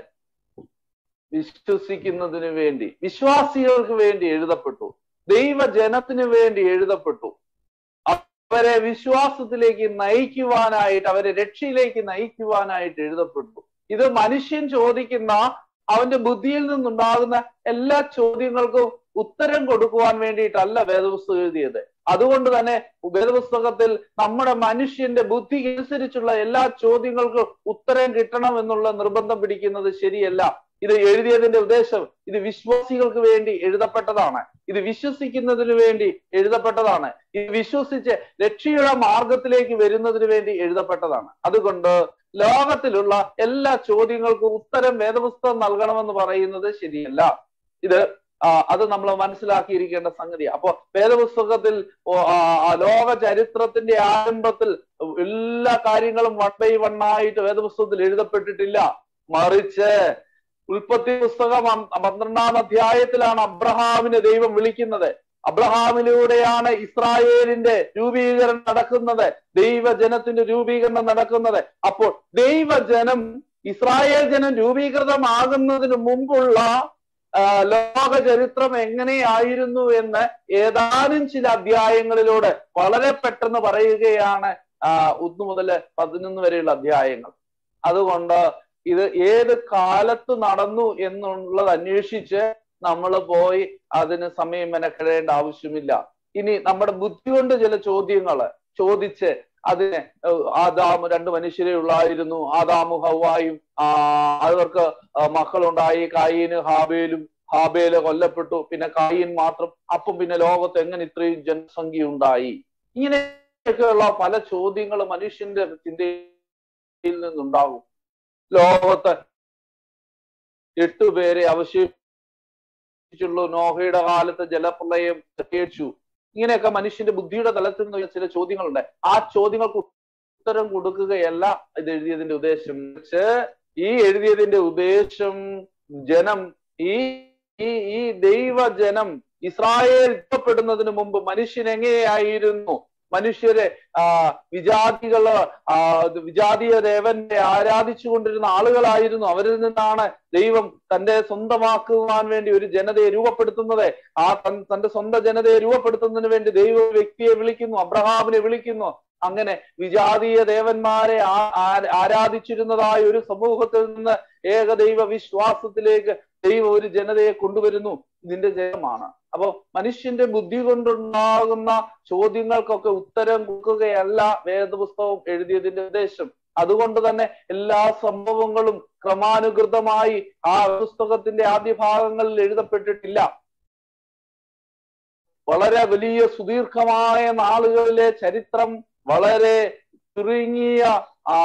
വിശ്വസിക്കുന്നതിന് വേണ്ടി വിശ്വാസികൾക്ക് വേണ്ടി എഴുതപ്പെട്ടു ദൈവജനത്തിന് വേണ്ടി എഴുതപ്പെട്ടു അവരെ വിശ്വാസത്തിലേക്ക് നയിക്കുവാനായിട്ട് അവരെ രക്ഷയിലേക്ക് നയിക്കുവാനായിട്ട് എഴുതപ്പെട്ടു ഇത് മനുഷ്യൻ ചോദിക്കുന്ന അവന്റെ ബുദ്ധിയിൽ നിന്നുണ്ടാകുന്ന എല്ലാ ചോദ്യങ്ങൾക്കും ഉത്തരം കൊടുക്കുവാൻ വേണ്ടിയിട്ടല്ല വേദപുസ്തകം എഴുതിയത് അതുകൊണ്ട് തന്നെ വേദപുസ്തകത്തിൽ നമ്മുടെ മനുഷ്യന്റെ ബുദ്ധി അനുസരിച്ചുള്ള എല്ലാ ചോദ്യങ്ങൾക്കും ഉത്തരം കിട്ടണം എന്നുള്ള നിർബന്ധം പിടിക്കുന്നത് ശരിയല്ല ഇത് എഴുതിയതിന്റെ ഉദ്ദേശം ഇത് വിശ്വാസികൾക്ക് വേണ്ടി എഴുതപ്പെട്ടതാണ് ഇത് വിശ്വസിക്കുന്നതിന് വേണ്ടി എഴുതപ്പെട്ടതാണ് ഇത് വിശ്വസിച്ച് രക്ഷയുടെ മാർഗത്തിലേക്ക് വരുന്നതിന് വേണ്ടി എഴുതപ്പെട്ടതാണ് അതുകൊണ്ട് ലോകത്തിലുള്ള എല്ലാ ചോദ്യങ്ങൾക്കും ഉത്തരം വേദപുസ്തകം നൽകണമെന്ന് പറയുന്നത് ശരിയല്ല ഇത് അത് നമ്മൾ മനസ്സിലാക്കിയിരിക്കേണ്ട സംഗതി അപ്പോ വേദപുസ്തകത്തിൽ ലോക ചരിത്രത്തിന്റെ ആരംഭത്തിൽ എല്ലാ കാര്യങ്ങളും വൺ ബൈ വൺ ആയിട്ട് വേദപുസ്തകത്തിൽ എഴുതപ്പെട്ടിട്ടില്ല മറിച്ച് ഉൽപ്പത്തി പുസ്തകം പന്ത്രണ്ടാം അധ്യായത്തിലാണ് അബ്രഹാമിനെ ദൈവം വിളിക്കുന്നത് അബ്രഹാമിലൂടെയാണ് ഇസ്രായേലിന്റെ രൂപീകരണം നടക്കുന്നത് ദൈവജനത്തിന്റെ രൂപീകരണം നടക്കുന്നത് അപ്പോൾ ദൈവജനം ഇസ്രായേൽ ജനം രൂപീകൃതമാകുന്നതിന് മുമ്പുള്ള ലോക ചരിത്രം എങ്ങനെയായിരുന്നു എന്ന് ഏതാനും ചില അധ്യായങ്ങളിലൂടെ വളരെ പെട്ടെന്ന് പറയുകയാണ് ഒന്ന് മുതൽ പതിനൊന്ന് വരെയുള്ള അധ്യായങ്ങൾ അതുകൊണ്ട് ഇത് ഏത് കാലത്ത് നടന്നു എന്നുള്ളത് അന്വേഷിച്ച് നമ്മൾ പോയി അതിന് സമയം മെനക്കെടേണ്ട ആവശ്യമില്ല ഇനി നമ്മുടെ ബുദ്ധി കൊണ്ട് ചില ചോദ്യങ്ങൾ ചോദിച്ച് അതിനെ ആദാമു രണ്ട് മനുഷ്യരെ ഉള്ളായിരുന്നു ആദാമു ഹവായും ആ അവർക്ക് മക്കളുണ്ടായി കായീന് ഹാബേലും ഹാബേല് കൊല്ലപ്പെട്ടു പിന്നെ കായീൻ മാത്രം അപ്പം പിന്നെ ലോകത്ത് എങ്ങനെ ഇത്രയും ജനസംഖ്യ ഉണ്ടായി ഇങ്ങനെയൊക്കെയുള്ള പല ചോദ്യങ്ങൾ മനുഷ്യന്റെ ചിന്തയിൽ നിന്നുണ്ടാകും ലോകത്ത് എട്ടുപേരെ അവശേഷിച്ചുള്ളൂ നോഹയുടെ കാലത്ത് ജലപ്രളയം കേട്ടു ഇങ്ങനെയൊക്കെ മനുഷ്യന്റെ ബുദ്ധിയുടെ തലത്തിൽ നിന്ന് ചില ചോദ്യങ്ങളുണ്ട് ആ ചോദ്യങ്ങൾക്ക് ഉത്തരം കൊടുക്കുകയല്ല ഇത് എഴുതിയതിന്റെ ഉദ്ദേശം പക്ഷേ ഈ എഴുതിയതിന്റെ ഉദ്ദേശം ജനം ഈ ഈ ഈ ദൈവജനം ഇസ്രായേൽ രൂപപ്പെടുന്നതിന് മുമ്പ് മനുഷ്യൻ എങ്ങനെയായിരുന്നു മനുഷ്യരെ ആ വിജാതികള് ആ വിജാതീയ ദേവന്റെ ആരാധിച്ചു കൊണ്ടിരുന്ന ആളുകളായിരുന്നു അവരിൽ നിന്നാണ് ദൈവം തന്റെ സ്വന്തമാക്കുവാൻ വേണ്ടി ഒരു ജനതയെ രൂപപ്പെടുത്തുന്നത് ആ തന്റെ സ്വന്തം ജനതയെ രൂപപ്പെടുത്തുന്നതിന് വേണ്ടി ദൈവ വ്യക്തിയെ വിളിക്കുന്നു അബ്രഹാമിനെ വിളിക്കുന്നു അങ്ങനെ വിജാതീയ ദേവന്മാരെ ആരാധിച്ചിരുന്നതായ ഒരു സമൂഹത്തിൽ നിന്ന് ഏകദൈവ വിശ്വാസത്തിലേക്ക് ദൈവം ഒരു ജനതയെ കൊണ്ടുവരുന്നു ഇതിന്റെ ജയമാണ് അപ്പൊ മനുഷ്യന്റെ ബുദ്ധി കൊണ്ടുണ്ടാകുന്ന ചോദ്യങ്ങൾക്കൊക്കെ ഉത്തരം കൊടുക്കുകയല്ല വേദപുസ്തകം എഴുതിയതിന്റെ ഉദ്ദേശം അതുകൊണ്ട് തന്നെ എല്ലാ സംഭവങ്ങളും ക്രമാനുഗതമായി ആ പുസ്തകത്തിന്റെ ആദ്യ ഭാഗങ്ങളിൽ എഴുതപ്പെട്ടിട്ടില്ല വളരെ വലിയ സുദീർഘമായ നാളുകളിലെ ചരിത്രം വളരെ ചുരുങ്ങിയ ആ,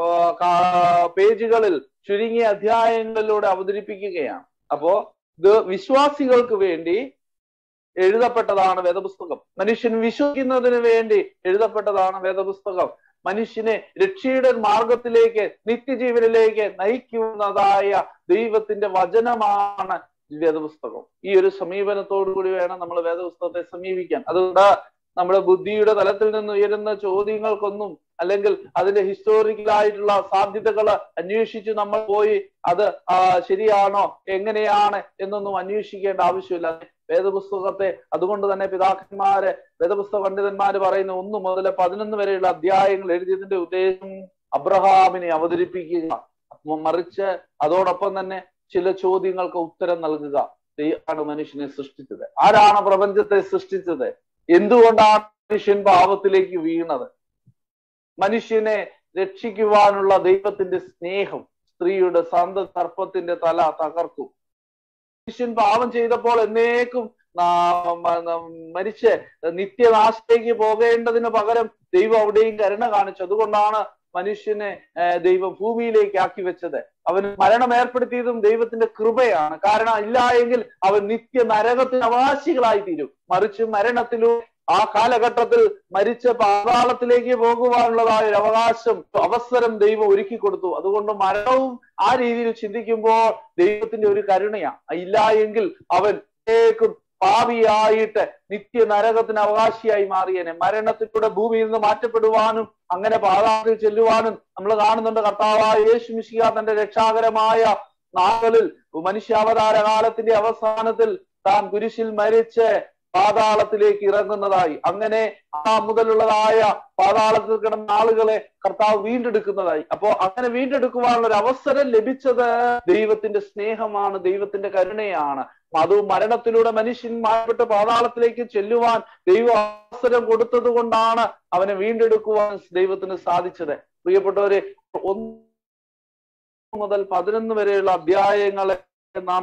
കാ- പേജുകളിൽ ചുരുങ്ങിയ അധ്യായങ്ങളിലൂടെ അവതരിപ്പിക്കുകയാണ് അപ്പോ ഇത് വിശ്വാസികൾക്ക് വേണ്ടി എഴുതപ്പെട്ടതാണ് വേദപുസ്തകം മനുഷ്യൻ വിശ്വസിക്കുന്നതിന് വേണ്ടി എഴുതപ്പെട്ടതാണ് വേദപുസ്തകം മനുഷ്യനെ രക്ഷയുടെ മാർഗത്തിലേക്ക് നിത്യജീവനിലേക്ക് നയിക്കുന്നതായ ദൈവത്തിന്റെ വചനമാണ് വേദപുസ്തകം ഈ ഒരു സമീപനത്തോടു കൂടി വേണം നമ്മൾ വേദപുസ്തകത്തെ സമീപിക്കാൻ അതുകൊണ്ട് നമ്മുടെ ബുദ്ധിയുടെ തലത്തിൽ നിന്ന് ഉയരുന്ന ചോദ്യങ്ങൾക്കൊന്നും അല്ലെങ്കിൽ അതിന്റെ ഹിസ്റ്റോറിക്കൽ ആയിട്ടുള്ള സാധ്യതകൾ അന്വേഷിച്ച് നമ്മൾ പോയി അത് ആ, ശരിയാണോ എങ്ങനെയാണ് എന്നൊന്നും അന്വേഷിക്കേണ്ട ആവശ്യമില്ല വേദപുസ്തകത്തെ അതുകൊണ്ട് തന്നെ പിതാക്കന്മാര് വേദപുസ്തക പണ്ഡിതന്മാര് പറയുന്ന ഒന്ന് മുതൽ പതിനൊന്ന് വരെയുള്ള അധ്യായങ്ങൾ എഴുതിയതിന്റെ ഉദ്ദേശം അബ്രഹാമിനെ അവതരിപ്പിക്കുക മ- മറിച്ച് അതോടൊപ്പം തന്നെ ചില ചോദ്യങ്ങൾക്ക് ഉത്തരം നൽകുക ദൈവമാണ് മനുഷ്യനെ സൃഷ്ടിച്ചത് ആരാണ് പ്രപഞ്ചത്തെ സൃഷ്ടിച്ചത് എന്തുകൊണ്ടാണ് മനുഷ്യൻ പാപത്തിലേക്ക് വീണത് മനുഷ്യനെ രക്ഷിക്കുവാനുള്ള ദൈവത്തിന്റെ സ്നേഹം സ്ത്രീയുടെ സന്ത സർപ്പത്തിന്റെ തല തകർക്കും മനുഷ്യൻ പാപം ചെയ്തപ്പോൾ എന്നേക്കും നാ- മ- ന- മരിച്ച് നിത്യനാശത്തേക്ക് പോകേണ്ടതിന് പകരം ദൈവം അവിടെയും കരുണ കാണിച്ചു അതുകൊണ്ടാണ് മനുഷ്യനെ ഏർ ദൈവം ഭൂമിയിലേക്ക് ആക്കി വെച്ചത് അവന് മരണം ഏർപ്പെടുത്തിയതും ദൈവത്തിന്റെ കൃപയാണ് കാരണം ഇല്ല എങ്കിൽ അവൻ നിത്യ നരകത്തിന് അവകാശികളായി തീരും മറിച്ച് മരണത്തിലൂടെ ആ കാലഘട്ടത്തിൽ മരിച്ച പാതാളത്തിലേക്ക് പോകുവാനുള്ളതായ ഒരു അവകാശം അവസരം ദൈവം ഒരുക്കി കൊടുത്തു അതുകൊണ്ട് മരണവും ആ രീതിയിൽ ചിന്തിക്കുമ്പോൾ ദൈവത്തിന്റെ ഒരു കരുണയാണ് ഇല്ല എങ്കിൽ അവൻ ഏക്കും പാപിയായിട്ട് നിത്യ നരകത്തിന് അവകാശിയായി മാറിയനെ മരണത്തിലൂടെ ഭൂമിയിൽ നിന്ന് മാറ്റപ്പെടുവാനും അങ്ങനെ പാതാളത്തിൽ ചെല്ലുവാനും നമ്മൾ കാണുന്നുണ്ട് കർത്താവായ യേശു മിശിഹ തന്റെ രക്ഷാകരമായ നാളുകളിൽ മനുഷ്യാവതാര കാലത്തിന്റെ അവസാനത്തിൽ താൻ കുരിശിൽ മരിച്ച് പാതാളത്തിലേക്ക് ഇറങ്ങുന്നതായി അങ്ങനെ ആ മുതലുള്ളതായ പാതാളത്തിൽ കിടന്ന ആളുകളെ കർത്താവ് വീണ്ടെടുക്കുന്നതായി അപ്പോ അങ്ങനെ വീണ്ടെടുക്കുവാനുള്ള ഒരു അവസരം ലഭിച്ചത് ദൈവത്തിന്റെ സ്നേഹമാണ് ദൈവത്തിന്റെ കരുണയാണ് അത് മരണത്തിലൂടെ മനുഷ്യൻ മാറ്റപ്പെട്ട് പാതാളത്തിലേക്ക് ചെല്ലുവാൻ ദൈവം അവസരം കൊടുത്തത് കൊണ്ടാണ് അവനെ വീണ്ടെടുക്കുവാൻ ദൈവത്തിന് സാധിച്ചത് പ്രിയപ്പെട്ടവരെ ഒന്ന് മുതൽ പതിനൊന്ന് വരെയുള്ള അധ്യായങ്ങളെ നാം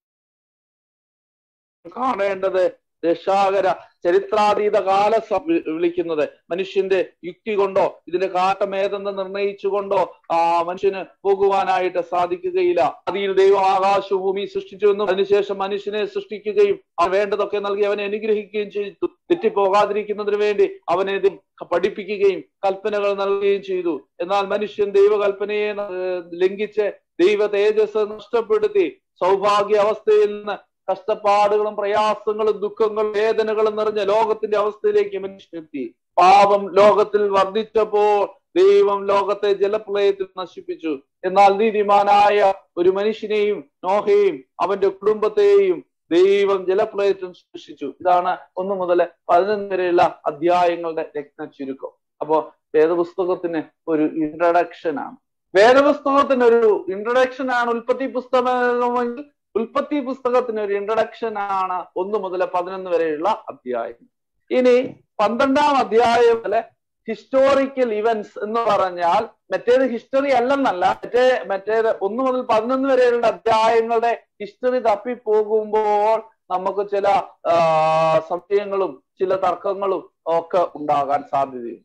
കാണേണ്ടത് രക്ഷാകര ചരിത്രാതീത കാല സ- വി- വിളിക്കുന്നത് മനുഷ്യന്റെ യുക്തി കൊണ്ടോ ഇതിന്റെ കാട്ടം ഏതെന്ന് നിർണയിച്ചുകൊണ്ടോ ആ മനുഷ്യന് പോകുവാനായിട്ട് സാധിക്കുകയില്ല അതിൽ ദൈവം ആകാശവും ഭൂമി സൃഷ്ടിച്ചുവെന്നും അതിനുശേഷം മനുഷ്യനെ സൃഷ്ടിക്കുകയും അവൻ വേണ്ടതൊക്കെ നൽകി അവനെ അനുഗ്രഹിക്കുകയും ചെയ്തു തെറ്റിപ്പോകാതിരിക്കുന്നതിന് വേണ്ടി അവനെ ഇത് പഠിപ്പിക്കുകയും കൽപ്പനകൾ നൽകുകയും ചെയ്തു എന്നാൽ മനുഷ്യൻ ദൈവകൽപ്പനയെ ഏർ, ലംഘിച്ച് ദൈവ തേജസ് നഷ്ടപ്പെടുത്തി സൗഭാഗ്യ അവസ്ഥയിൽ നിന്ന് കഷ്ടപ്പാടുകളും പ്രയാസങ്ങളും ദുഃഖങ്ങളും വേദനകളും നിറഞ്ഞ ലോകത്തിന്റെ അവസ്ഥയിലേക്ക് മനുഷ്യനെത്തി പാപം ലോകത്തിൽ വർദ്ധിച്ചപ്പോൾ ദൈവം ലോകത്തെ ജലപ്രളയത്തിൽ നശിപ്പിച്ചു എന്നാൽ നീതിമാനായ ഒരു മനുഷ്യനെയും നോഹയെയും അവന്റെ കുടുംബത്തെയും ദൈവം ജലപ്രളയത്തിൽ സൃഷ്ടിച്ചു ഇതാണ് ഒന്ന് മുതൽ പതിനൊന്ന് വരെയുള്ള അധ്യായങ്ങളുടെ രത്ന ചുരുക്കം അപ്പോ വേദപുസ്തകത്തിന് ഒരു ഇൻട്രഡക്ഷൻ ആണ് വേദപുസ്തകത്തിന് ഒരു ഇൻട്രഡക്ഷൻ ആണ് ഉൽപ്പത്തി പുസ്തകമെങ്കിൽ ഉൽപ്പത്തി പുസ്തകത്തിന് ഒരു ഇൻട്രഡക്ഷൻ ആണ് ഒന്ന് മുതൽ പതിനൊന്ന് വരെയുള്ള അധ്യായം ഇനി പന്ത്രണ്ടാം അധ്യായത്തിലെ ഹിസ്റ്റോറിക്കൽ ഇവന്റ്സ് എന്ന് പറഞ്ഞാൽ മറ്റേത് ഹിസ്റ്ററി അല്ലെന്നല്ല മറ്റേ മറ്റേത് ഒന്ന് മുതൽ പതിനൊന്ന് വരെയുള്ള അധ്യായങ്ങളുടെ ഹിസ്റ്ററി തപ്പിപ്പോകുമ്പോൾ നമുക്ക് ചില ആ, സംശയങ്ങളും ചില തർക്കങ്ങളും ഒക്കെ ഉണ്ടാകാൻ സാധ്യതയുണ്ട്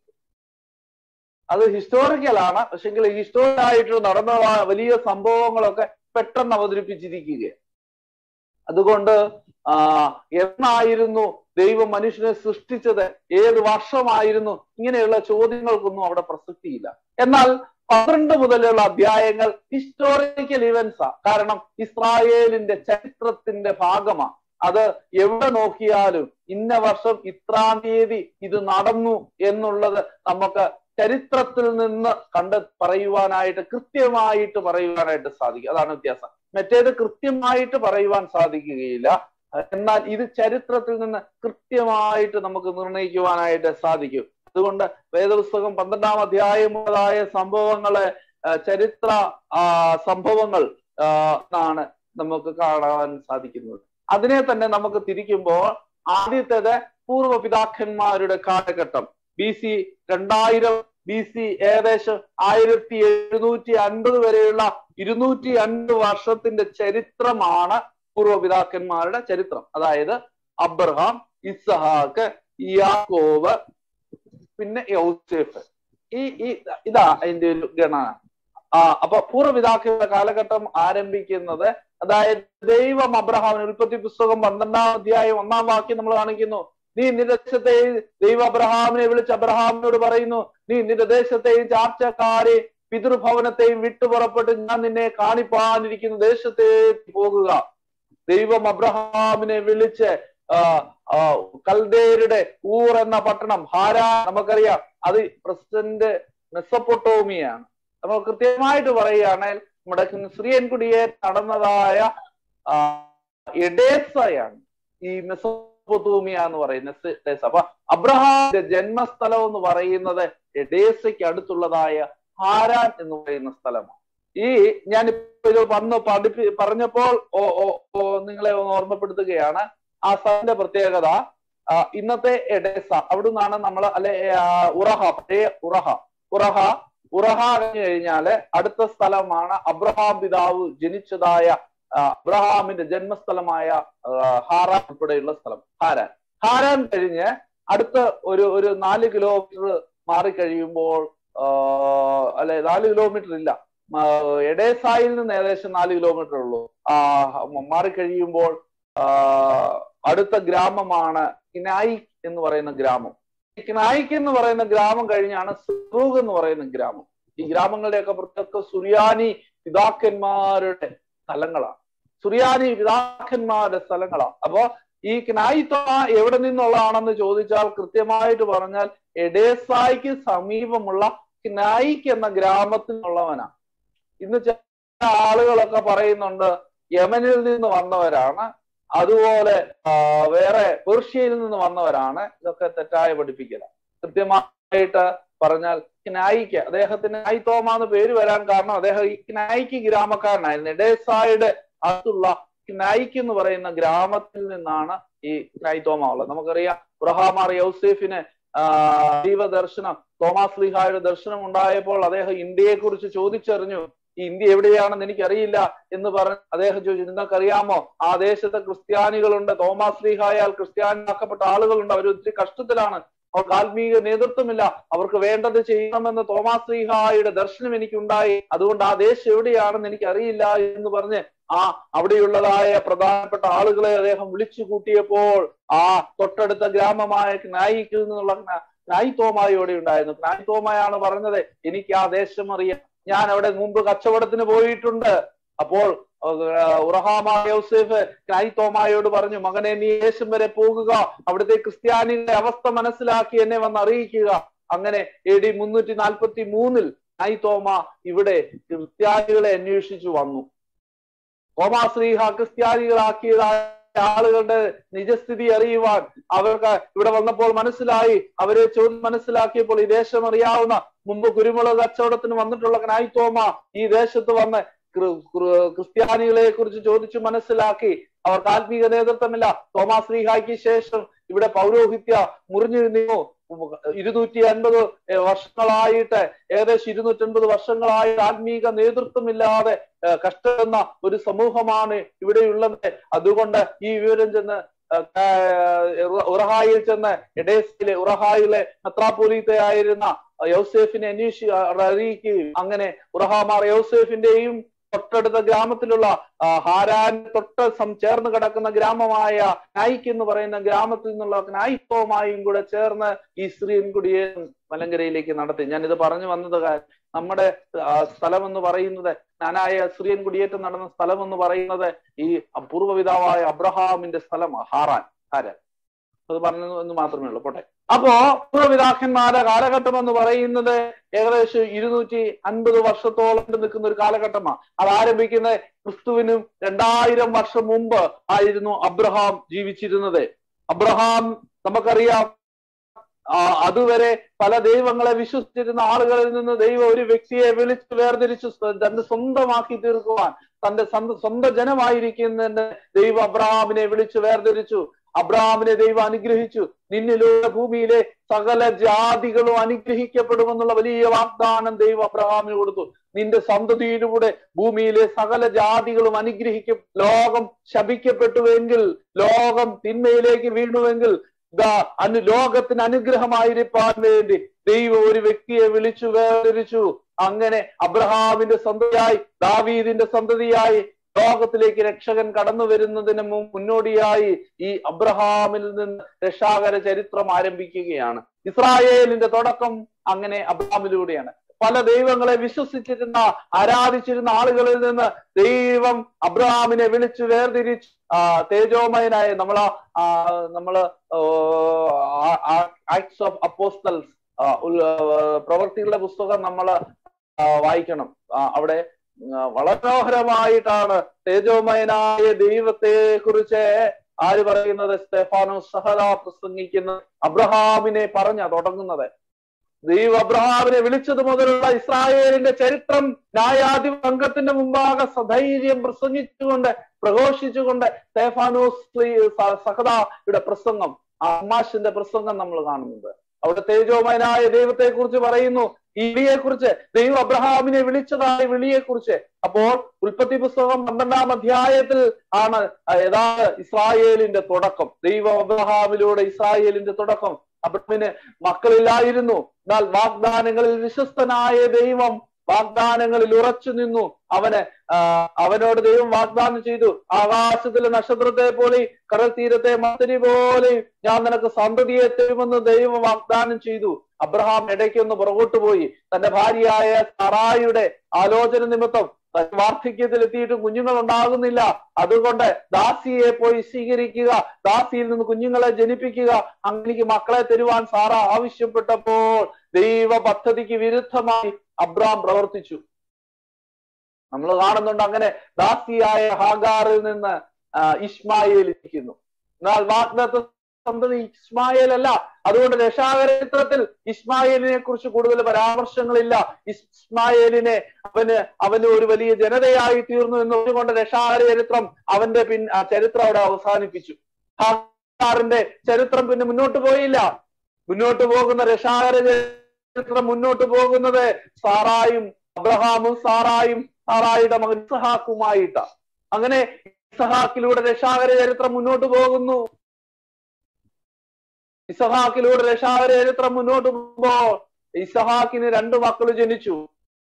അത് ഹിസ്റ്റോറിക്കൽ ആണ് പക്ഷെങ്കിൽ ഹിസ്റ്റോറിക് ആയിട്ട് നടന്ന വലിയ സംഭവങ്ങളൊക്കെ പെട്ടെന്ന് അവതരിപ്പിച്ചിരിക്കുകയാണ് അതുകൊണ്ട് ആ എന്നായിരുന്നു ദൈവം മനുഷ്യനെ സൃഷ്ടിച്ചത് ഏത് വർഷമായിരുന്നു ഇങ്ങനെയുള്ള ചോദ്യങ്ങൾക്കൊന്നും അവിടെ പ്രസക്തിയില്ല എന്നാൽ പന്ത്രണ്ട് മുതലുള്ള അധ്യായങ്ങൾ ഹിസ്റ്റോറിക്കൽ ഇവന്റ്സാ കാരണം ഇസ്രായേലിന്റെ ചരിത്രത്തിന്റെ ഭാഗമാണ് അത് എവിടെ നോക്കിയാലും ഇന്ന വർഷം ഇത്രാം തീയതി ഇത് നടന്നു എന്നുള്ളത് നമുക്ക് ചരിത്രത്തിൽ നിന്ന് കണ്ട് പറയുവാനായിട്ട് കൃത്യമായിട്ട് പറയുവാനായിട്ട് സാധിക്കും അതാണ് വ്യത്യാസം മറ്റേത് കൃത്യമായിട്ട് പറയുവാൻ സാധിക്കുകയില്ല എന്നാൽ ഇത് ചരിത്രത്തിൽ നിന്ന് കൃത്യമായിട്ട് നമുക്ക് നിർണയിക്കുവാനായിട്ട് സാധിക്കും അതുകൊണ്ട് വേദപുസ്തകം പന്ത്രണ്ടാം അധ്യായം മുതലായ സംഭവങ്ങള് ആ, ചരിത്ര ആ, സംഭവങ്ങൾ ആ, ആണ് നമുക്ക് കാണാൻ സാധിക്കുന്നത് അതിനെ തന്നെ നമുക്ക് തിരിക്കുമ്പോൾ ആദ്യത്തേത് പൂർവ്വ പിതാക്കന്മാരുടെ കാലഘട്ടം ബി സി രണ്ടായിരം ബി സി ഏകദേശം ആയിരത്തി എഴുന്നൂറ്റി അൻപത് വരെയുള്ള ഇരുന്നൂറ്റി അൻപത് വർഷത്തിന്റെ ചരിത്രമാണ് പൂർവ്വപിതാക്കന്മാരുടെ ചരിത്രം അതായത് അബ്രഹാം ഇസഹാക്ക് യാക്കോവ് പിന്നെ യൗസേഫ് ഈ ഈ ഇതാ അതിന്റെ ഒരു ഗണന ആ അപ്പൊ പൂർവ്വപിതാക്കളുടെ കാലഘട്ടം ആരംഭിക്കുന്നത് അതായത് ദൈവം അബ്രഹാമിന് ഉൽപ്പത്തി പുസ്തകം പന്ത്രണ്ടാം അധ്യായം ഒന്നാം വാക്യം നമ്മൾ കാണിക്കുന്നു നീ നിന്റെ ദേശത്തെയും ദൈവ അബ്രഹാമിനെ വിളിച്ച് അബ്രഹാമിനോട് പറയുന്നു നീ നിന്റെ ദേശത്തെയും ചാർച്ചക്കാരെ പിതൃഭവനത്തെയും വിട്ടു പുറപ്പെട്ട് ഞാൻ നിന്നെ കാണിപ്പാനിരിക്കുന്ന ദേശത്തേക്ക് പോകുക ദൈവം അബ്രഹാമിനെ വിളിച്ച് ആ, ആ, കൽദേരുടെ ഊർ എന്ന പട്ടണം ഹാരാ നമുക്കറിയാം അത് പ്രസിഡന്റ് മെസ്സപ്പൊട്ടോമിയാണ് നമ്മൾ കൃത്യമായിട്ട് പറയുകയാണെങ്കിൽ നമ്മുടെ സിറിയൻ കുടിയെ നടന്നതായ ആ, എഡേസയാണ് ഈ മെസ്സപ്പൊട്ടോമിയ എന്ന് പറയുന്ന എഡേസ അപ്പൊ അബ്രഹാമിന്റെ ജന്മസ്ഥലം എന്ന് പറയുന്നത് എഡേസയ്ക്ക് അടുത്തുള്ളതായ ഹാരാൻ എന്ന് പറയുന്ന സ്ഥലമാണ് ഈ ഞാനിപ്പോ ഇത് വന്ന് പഠിപ്പി പറഞ്ഞപ്പോൾ ഓ ഓ ഓ നിങ്ങളെ ഒന്ന് ഓർമ്മപ്പെടുത്തുകയാണ് ആ സ്ഥലത്തിന്റെ പ്രത്യേകത ആ, ഇന്നത്തെ എഡേസ അവിടുന്നാണ് നമ്മൾ അല്ലെ ആ, ഉറഹ പഴയ ഉറഹ ഉറഹ ഉറഹ കഴിഞ്ഞു കഴിഞ്ഞാല് അടുത്ത സ്ഥലമാണ് അബ്രഹാം പിതാവ് ജനിച്ചതായ ആ, അബ്രഹാമിന്റെ ജന്മസ്ഥലമായ ആ, ഹാരാൻ ഉൾപ്പെടെയുള്ള സ്ഥലം ഹാരാൻ ഹാരാൻ കഴിഞ്ഞ് അടുത്ത ഒരു ഒരു നാല് കിലോമീറ്റർ മാറിക്കഴിയുമ്പോൾ ആ, അല്ലെ നാല് കിലോമീറ്റർ ഇല്ല ആ, എഡേസായിൽ നിന്ന് ഏകദേശം നാല് കിലോമീറ്റർ ഉള്ളൂ ആ മാറിക്കഴിയുമ്പോൾ ആ, അടുത്ത ഗ്രാമമാണ് കിനായി എന്ന് പറയുന്ന ഗ്രാമം ഈ കിനായിക്ക് എന്ന് പറയുന്ന ഗ്രാമം കഴിഞ്ഞാണ് സുറൂഗ് എന്ന് പറയുന്ന ഗ്രാമം ഈ ഗ്രാമങ്ങളുടെയൊക്കെ പുറത്തൊക്കെ സുറിയാനി പിതാക്കന്മാരുടെ സ്ഥലങ്ങളാണ് സുറിയാനി പിതാക്കന്മാരുടെ സ്ഥലങ്ങളാണ് അപ്പോ ഈ കിനായിത്തോമ എവിടെ നിന്നുള്ളതാണെന്ന് ചോദിച്ചാൽ കൃത്യമായിട്ട് പറഞ്ഞാൽ എഡേസായിക്ക് സമീപമുള്ള കിനായിക്ക് എന്ന ഗ്രാമത്തിൽ നിന്നുള്ളവനാണ് ഇന്ന് ചില ആളുകളൊക്കെ പറയുന്നുണ്ട് യമനിൽ നിന്ന് വന്നവരാണ് അതുപോലെ ആ, വേറെ പേർഷ്യയിൽ നിന്ന് വന്നവരാണ് ഇതൊക്കെ തെറ്റായ പഠിപ്പിക്കലാണ് കൃത്യമായിട്ട് പറഞ്ഞാൽ കിനായിക്ക് അദ്ദേഹത്തിന് നായിത്തോമ എന്ന് പേര് വരാൻ കാരണം അദ്ദേഹം ഈ കിനായിക്ക് ഗ്രാമക്കാരനായിരുന്നു എഡേസായുടെ അടുത്തുള്ള കിനായിക്ക് എന്ന് പറയുന്ന ഗ്രാമത്തിൽ നിന്നാണ് ഈ കിനായിത്തോമ ഉള്ളത് നമുക്കറിയാം ഉറഹാമാർ യൗസേഫിന് ആ, ദൈവദർശനം തോമാസ് ലീഹായുടെ ദർശനം ഉണ്ടായപ്പോൾ അദ്ദേഹം ഇന്ത്യയെ കുറിച്ച് ചോദിച്ചറിഞ്ഞു ഈ ഇന്ത്യ എവിടെയാണെന്ന് എനിക്കറിയില്ല എന്ന് പറഞ്ഞ് അദ്ദേഹം ചോദിച്ചു നിങ്ങൾക്കറിയാമോ ആ ദേശത്തെ ക്രിസ്ത്യാനികളുണ്ട് തോമാസ് ലീഹായാൽ ക്രിസ്ത്യാനിയാക്കപ്പെട്ട ആളുകളുണ്ട് അവർ ഒത്തിരി കഷ്ടത്തിലാണ് അവർക്ക് ആത്മീയ നേതൃത്വമില്ല അവർക്ക് വേണ്ടത് ചെയ്യണമെന്ന് തോമാസ് ലീഹായുടെ ദർശനം എനിക്കുണ്ടായി അതുകൊണ്ട് ആ ദേശം എവിടെയാണെന്ന് എനിക്ക് അറിയില്ല എന്ന് പറഞ്ഞ് ആ അവിടെയുള്ളതായ പ്രധാനപ്പെട്ട ആളുകളെ അദ്ദേഹം വിളിച്ചു കൂട്ടിയപ്പോൾ ആ തൊട്ടടുത്ത ഗ്രാമമായ നായിക്കിൽ നിന്നുള്ള നായി തോമായോടെ ഉണ്ടായിരുന്നു നായി തോമയാണ് പറഞ്ഞത് എനിക്ക് ആ ദേശം അറിയാം ഞാൻ അവിടെ മുമ്പ് കച്ചവടത്തിന് പോയിട്ടുണ്ട് അപ്പോൾ ഉറഹാമ യോസേഫ് നായി തോമായോട് പറഞ്ഞു മകനെ നീ ദേശം വരെ പോകുക അവിടുത്തെ ക്രിസ്ത്യാനികളുടെ അവസ്ഥ മനസ്സിലാക്കി എന്നെ വന്ന് അറിയിക്കുക അങ്ങനെ എ ഡി മുന്നൂറ്റി നാൽപ്പത്തി മൂന്നിൽ നായി തോമ ഇവിടെ ക്രിസ്ത്യാനികളെ അന്വേഷിച്ചു വന്നു തോമാശ്രീഹ ക്രിസ്ത്യാനികളാക്കിയതായ ആളുകളുടെ നിജസ്ഥിതി അറിയുവാൻ അവർക്ക് ഇവിടെ വന്നപ്പോൾ മനസ്സിലായി അവരെ ചോദ്യം മനസ്സിലാക്കിയപ്പോൾ ഈ ദേശം അറിയാവുന്ന മുമ്പ് കുരുമുളക് കച്ചവടത്തിന് വന്നിട്ടുള്ള നായിത്തോമ ഈ ദേശത്ത് വന്ന് ക്രിസ്ത്യാനികളെ കുറിച്ച് ചോദിച്ചു മനസ്സിലാക്കി അവർക്ക് ആത്മീക നേതൃത്വമില്ല തോമാസ് ലീഹായ്ക്ക് ശേഷം ഇവിടെ പൗരോഹിത്യ മുറിഞ്ഞു നിന്നു ഇരുന്നൂറ്റി അൻപത് വർഷങ്ങളായിട്ട് ഏകദേശം ഇരുന്നൂറ്റൻപത് വർഷങ്ങളായി ആത്മീക നേതൃത്വമില്ലാതെ കഷ്ടപ്പെടുന്ന ഒരു സമൂഹമാണ് ഇവിടെയുള്ളത് അതുകൊണ്ട് ഈ വിവരം ചെന്ന് ഉറഹായിൽ ചെന്ന് എഡേസിലെ ഉറഹായിലെ മെത്രാപോലീത്തയായിരുന്ന യൗസേഫിനെ അന്വേഷി അറിയിക്കുകയും അങ്ങനെ ഉറഹാമാർ യൗസേഫിന്റെയും തൊട്ടടുത്ത ഗ്രാമത്തിലുള്ള ഹാരാൻ തൊട്ട് ചേർന്ന് കിടക്കുന്ന ഗ്രാമമായ നായിക്ക് എന്ന് പറയുന്ന ഗ്രാമത്തിൽ നിന്നുള്ള നായിക്കവുമായും കൂടെ ചേർന്ന് ഈ സ്ത്രീൻ കുടിയെ മലങ്കരയിലേക്ക് നടത്തി ഞാൻ ഇത് പറഞ്ഞു വന്നത് നമ്മുടെ സ്ഥലം എന്ന് പറയുന്നത് ഞാനായ സിറിയൻ കുടിയേറ്റം നടന്ന സ്ഥലം എന്ന് പറയുന്നത് ഈ പൂർവ്വപിതാവായ അബ്രഹാമിന്റെ സ്ഥലം ഹാറാൻ ഹാരാൻ അത് പറഞ്ഞു എന്ന് മാത്രമേ ഉള്ളൂ പോട്ടെ അപ്പോ പൂർവ്വപിതാക്കന്മാരുടെ കാലഘട്ടം എന്ന് പറയുന്നത് ഏകദേശം ഇരുന്നൂറ്റി അൻപത് വർഷത്തോളം നിൽക്കുന്ന ഒരു കാലഘട്ടമാണ് അത് ആരംഭിക്കുന്നത് ക്രിസ്തുവിനും രണ്ടായിരം വർഷം മുമ്പ് ആയിരുന്നു അബ്രഹാം ജീവിച്ചിരുന്നത് അബ്രഹാം നമുക്കറിയാം അതുവരെ പല ദൈവങ്ങളെ വിശ്വസിച്ചിരുന്ന ആളുകളിൽ നിന്ന് ദൈവം ഒരു വ്യക്തിയെ വിളിച്ച് വേർതിരിച്ചു തന്റെ സ്വന്തമാക്കി തീർക്കുവാൻ തന്റെ സ്വന്തം ജനമായിരിക്കുന്നതിന്റെ ദൈവം അബ്രഹാമിനെ വിളിച്ച് വേർതിരിച്ചു അബ്രഹാമിനെ ദൈവം അനുഗ്രഹിച്ചു നിന്നിലൂടെ ഭൂമിയിലെ സകല ജാതികളും അനുഗ്രഹിക്കപ്പെടുമെന്നുള്ള വലിയ വാഗ്ദാനം ദൈവം അബ്രഹാമിന് കൊടുത്തു നിന്റെ സന്തതിയിലൂടെ ഭൂമിയിലെ സകല ജാതികളും അനുഗ്രഹിക്കും ലോകം ശപിക്കപ്പെട്ടുവെങ്കിൽ ലോകം തിന്മയിലേക്ക് വീണുവെങ്കിൽ ഇതാ അനു ലോകത്തിന് അനുഗ്രഹമായിരിക്കാൻ വേണ്ടി ദൈവം ഒരു വ്യക്തിയെ വിളിച്ചു വേർതിരിച്ചു അങ്ങനെ അബ്രഹാമിന്റെ സന്തതിയായി ദാവീദിന്റെ സന്തതിയായി ലോകത്തിലേക്ക് രക്ഷകൻ കടന്നു വരുന്നതിന് മു- മുന്നോടിയായി ഈ അബ്രഹാമിൽ നിന്ന് രക്ഷാകര ചരിത്രം ആരംഭിക്കുകയാണ് ഇസ്രായേലിന്റെ തുടക്കം അങ്ങനെ അബ്രഹാമിലൂടെയാണ് പല ദൈവങ്ങളെ വിശ്വസിച്ചിരുന്ന ആരാധിച്ചിരുന്ന ആളുകളിൽ നിന്ന് ദൈവം അബ്രഹാമിനെ വിളിച്ചു വേർതിരിച്ച് ആ, തേജോമയനായ നമ്മള നമ്മള് ആക്ട്സ് ഓഫ് അപ്പോസ്റ്റൽസ് പ്രവർത്തികളുടെ പുസ്തകം നമ്മൾ വായിക്കണം ആ, അവിടെ ആ, വളരെ മനോഹരമായിട്ടാണ് തേജോമയനായ ദൈവത്തെ കുറിച്ച് ആര് പറയുന്നത് സ്റ്റെഫാനോ സഹല പ്രസംഗിക്കുന്ന അബ്രഹാമിനെ പറഞ്ഞ തുടങ്ങുന്നത് ദൈവം അബ്രഹാമിനെ വിളിച്ചത് മുതലുള്ള ഇസ്രായേലിന്റെ ചരിത്രം ന്യായാധിപ സംഘത്തിന്റെ മുമ്പാകെ സധൈര്യം പ്രസംഗിച്ചുകൊണ്ട് പ്രഘോഷിച്ചുകൊണ്ട് സ്റ്റെഫാനോസ് സഹദയുടെ പ്രസംഗം ആ അമ്മാഷിന്റെ പ്രസംഗം നമ്മൾ കാണുന്നുണ്ട് അവിടെ തേജോമയനായ ദൈവത്തെ കുറിച്ച് പറയുന്നു ഈ വിളിയെ കുറിച്ച് ദൈവം അബ്രഹാമിനെ വിളിച്ചതായ വിളിയെ കുറിച്ച് അപ്പോൾ ഉൽപ്പത്തി പുസ്തകം പന്ത്രണ്ടാം അധ്യായത്തിൽ ആണ് യഥാ ഇസ്രായേലിന്റെ തുടക്കം ദൈവം അബ്രഹാമിലൂടെ ഇസ്രായേലിന്റെ തുടക്കം അബ്രഹാമിന് മക്കളില്ലായിരുന്നു എന്നാൽ വാഗ്ദാനങ്ങളിൽ വിശ്വസ്തനായ ദൈവം വാഗ്ദാനങ്ങളിൽ ഉറച്ചു നിന്നു അവന് ആ, അവനോട് ദൈവം വാഗ്ദാനം ചെയ്തു ആകാശത്തിലെ നക്ഷത്രത്തെ പോലെ കടൽ തീരത്തെ മത്തിരി പോലെ ഞാൻ നിനക്ക് സന്തതിയെ തരുമെന്ന് ദൈവം വാഗ്ദാനം ചെയ്തു അബ്രഹാം ഇടയ്ക്കൊന്ന് പുറകോട്ട് പോയി തന്റെ ഭാര്യയായ സറായിയുടെ ആലോചന നിമിത്തം തന്റെ വാർദ്ധക്യത്തിൽ എത്തിയിട്ട് കുഞ്ഞുങ്ങൾ ഉണ്ടാകുന്നില്ല അതുകൊണ്ട് ദാസിയെ പോയി സ്വീകരിക്കുക ദാസിയിൽ നിന്ന് കുഞ്ഞുങ്ങളെ ജനിപ്പിക്കുക അങ്ങനെ മക്കളെ തരുവാൻ സാറ ആവശ്യപ്പെട്ടപ്പോൾ ദൈവ പദ്ധതിക്ക് വിരുദ്ധമായി അബ്രഹാം പ്രവർത്തിച്ചു നമ്മൾ കാണുന്നുണ്ട് അങ്ങനെ ദാസിയായ ഹാഗാറിൽ നിന്ന് ആ, ഇസ്മായേൽ ഇരിക്കുന്നു എന്നാൽ വാഗ്ദത്ത സന്തതി ഇസ്മായേൽ അല്ല അതുകൊണ്ട് രക്ഷാചരിത്രത്തിൽ ഇസ്മായേലിനെ കുറിച്ച് കൂടുതൽ പരാമർശങ്ങളില്ല ഇസ്മായേലിനെ അവന് അവന് ഒരു വലിയ ജനതയായി തീർന്നു എന്ന് പറഞ്ഞുകൊണ്ട് രക്ഷാചരിത്രം അവന്റെ പിൻ ആ ചരിത്രം അവിടെ അവസാനിപ്പിച്ചു ഹാഗാറിന്റെ ചരിത്രം പിന്നെ മുന്നോട്ട് പോയില്ല മുന്നോട്ട് പോകുന്ന രക്ഷാകര ചരിത്രം മുന്നോട്ട് പോകുന്നത് സാറായും അബ്രഹാമും സാറായും സാറായിയുടെ മകൻ ഇസഹാക്കുമായിട്ടാ അങ്ങനെ ഇസഹാക്കിലൂടെ രക്ഷാകര ചരിത്രം മുന്നോട്ട് പോകുന്നു ഇസഹാക്കിലൂടെ രക്ഷാകര ചരിത്രം മുന്നോട്ട് പോകുമ്പോൾ ഇസഹാക്കിന് രണ്ട് മക്കൾ ജനിച്ചു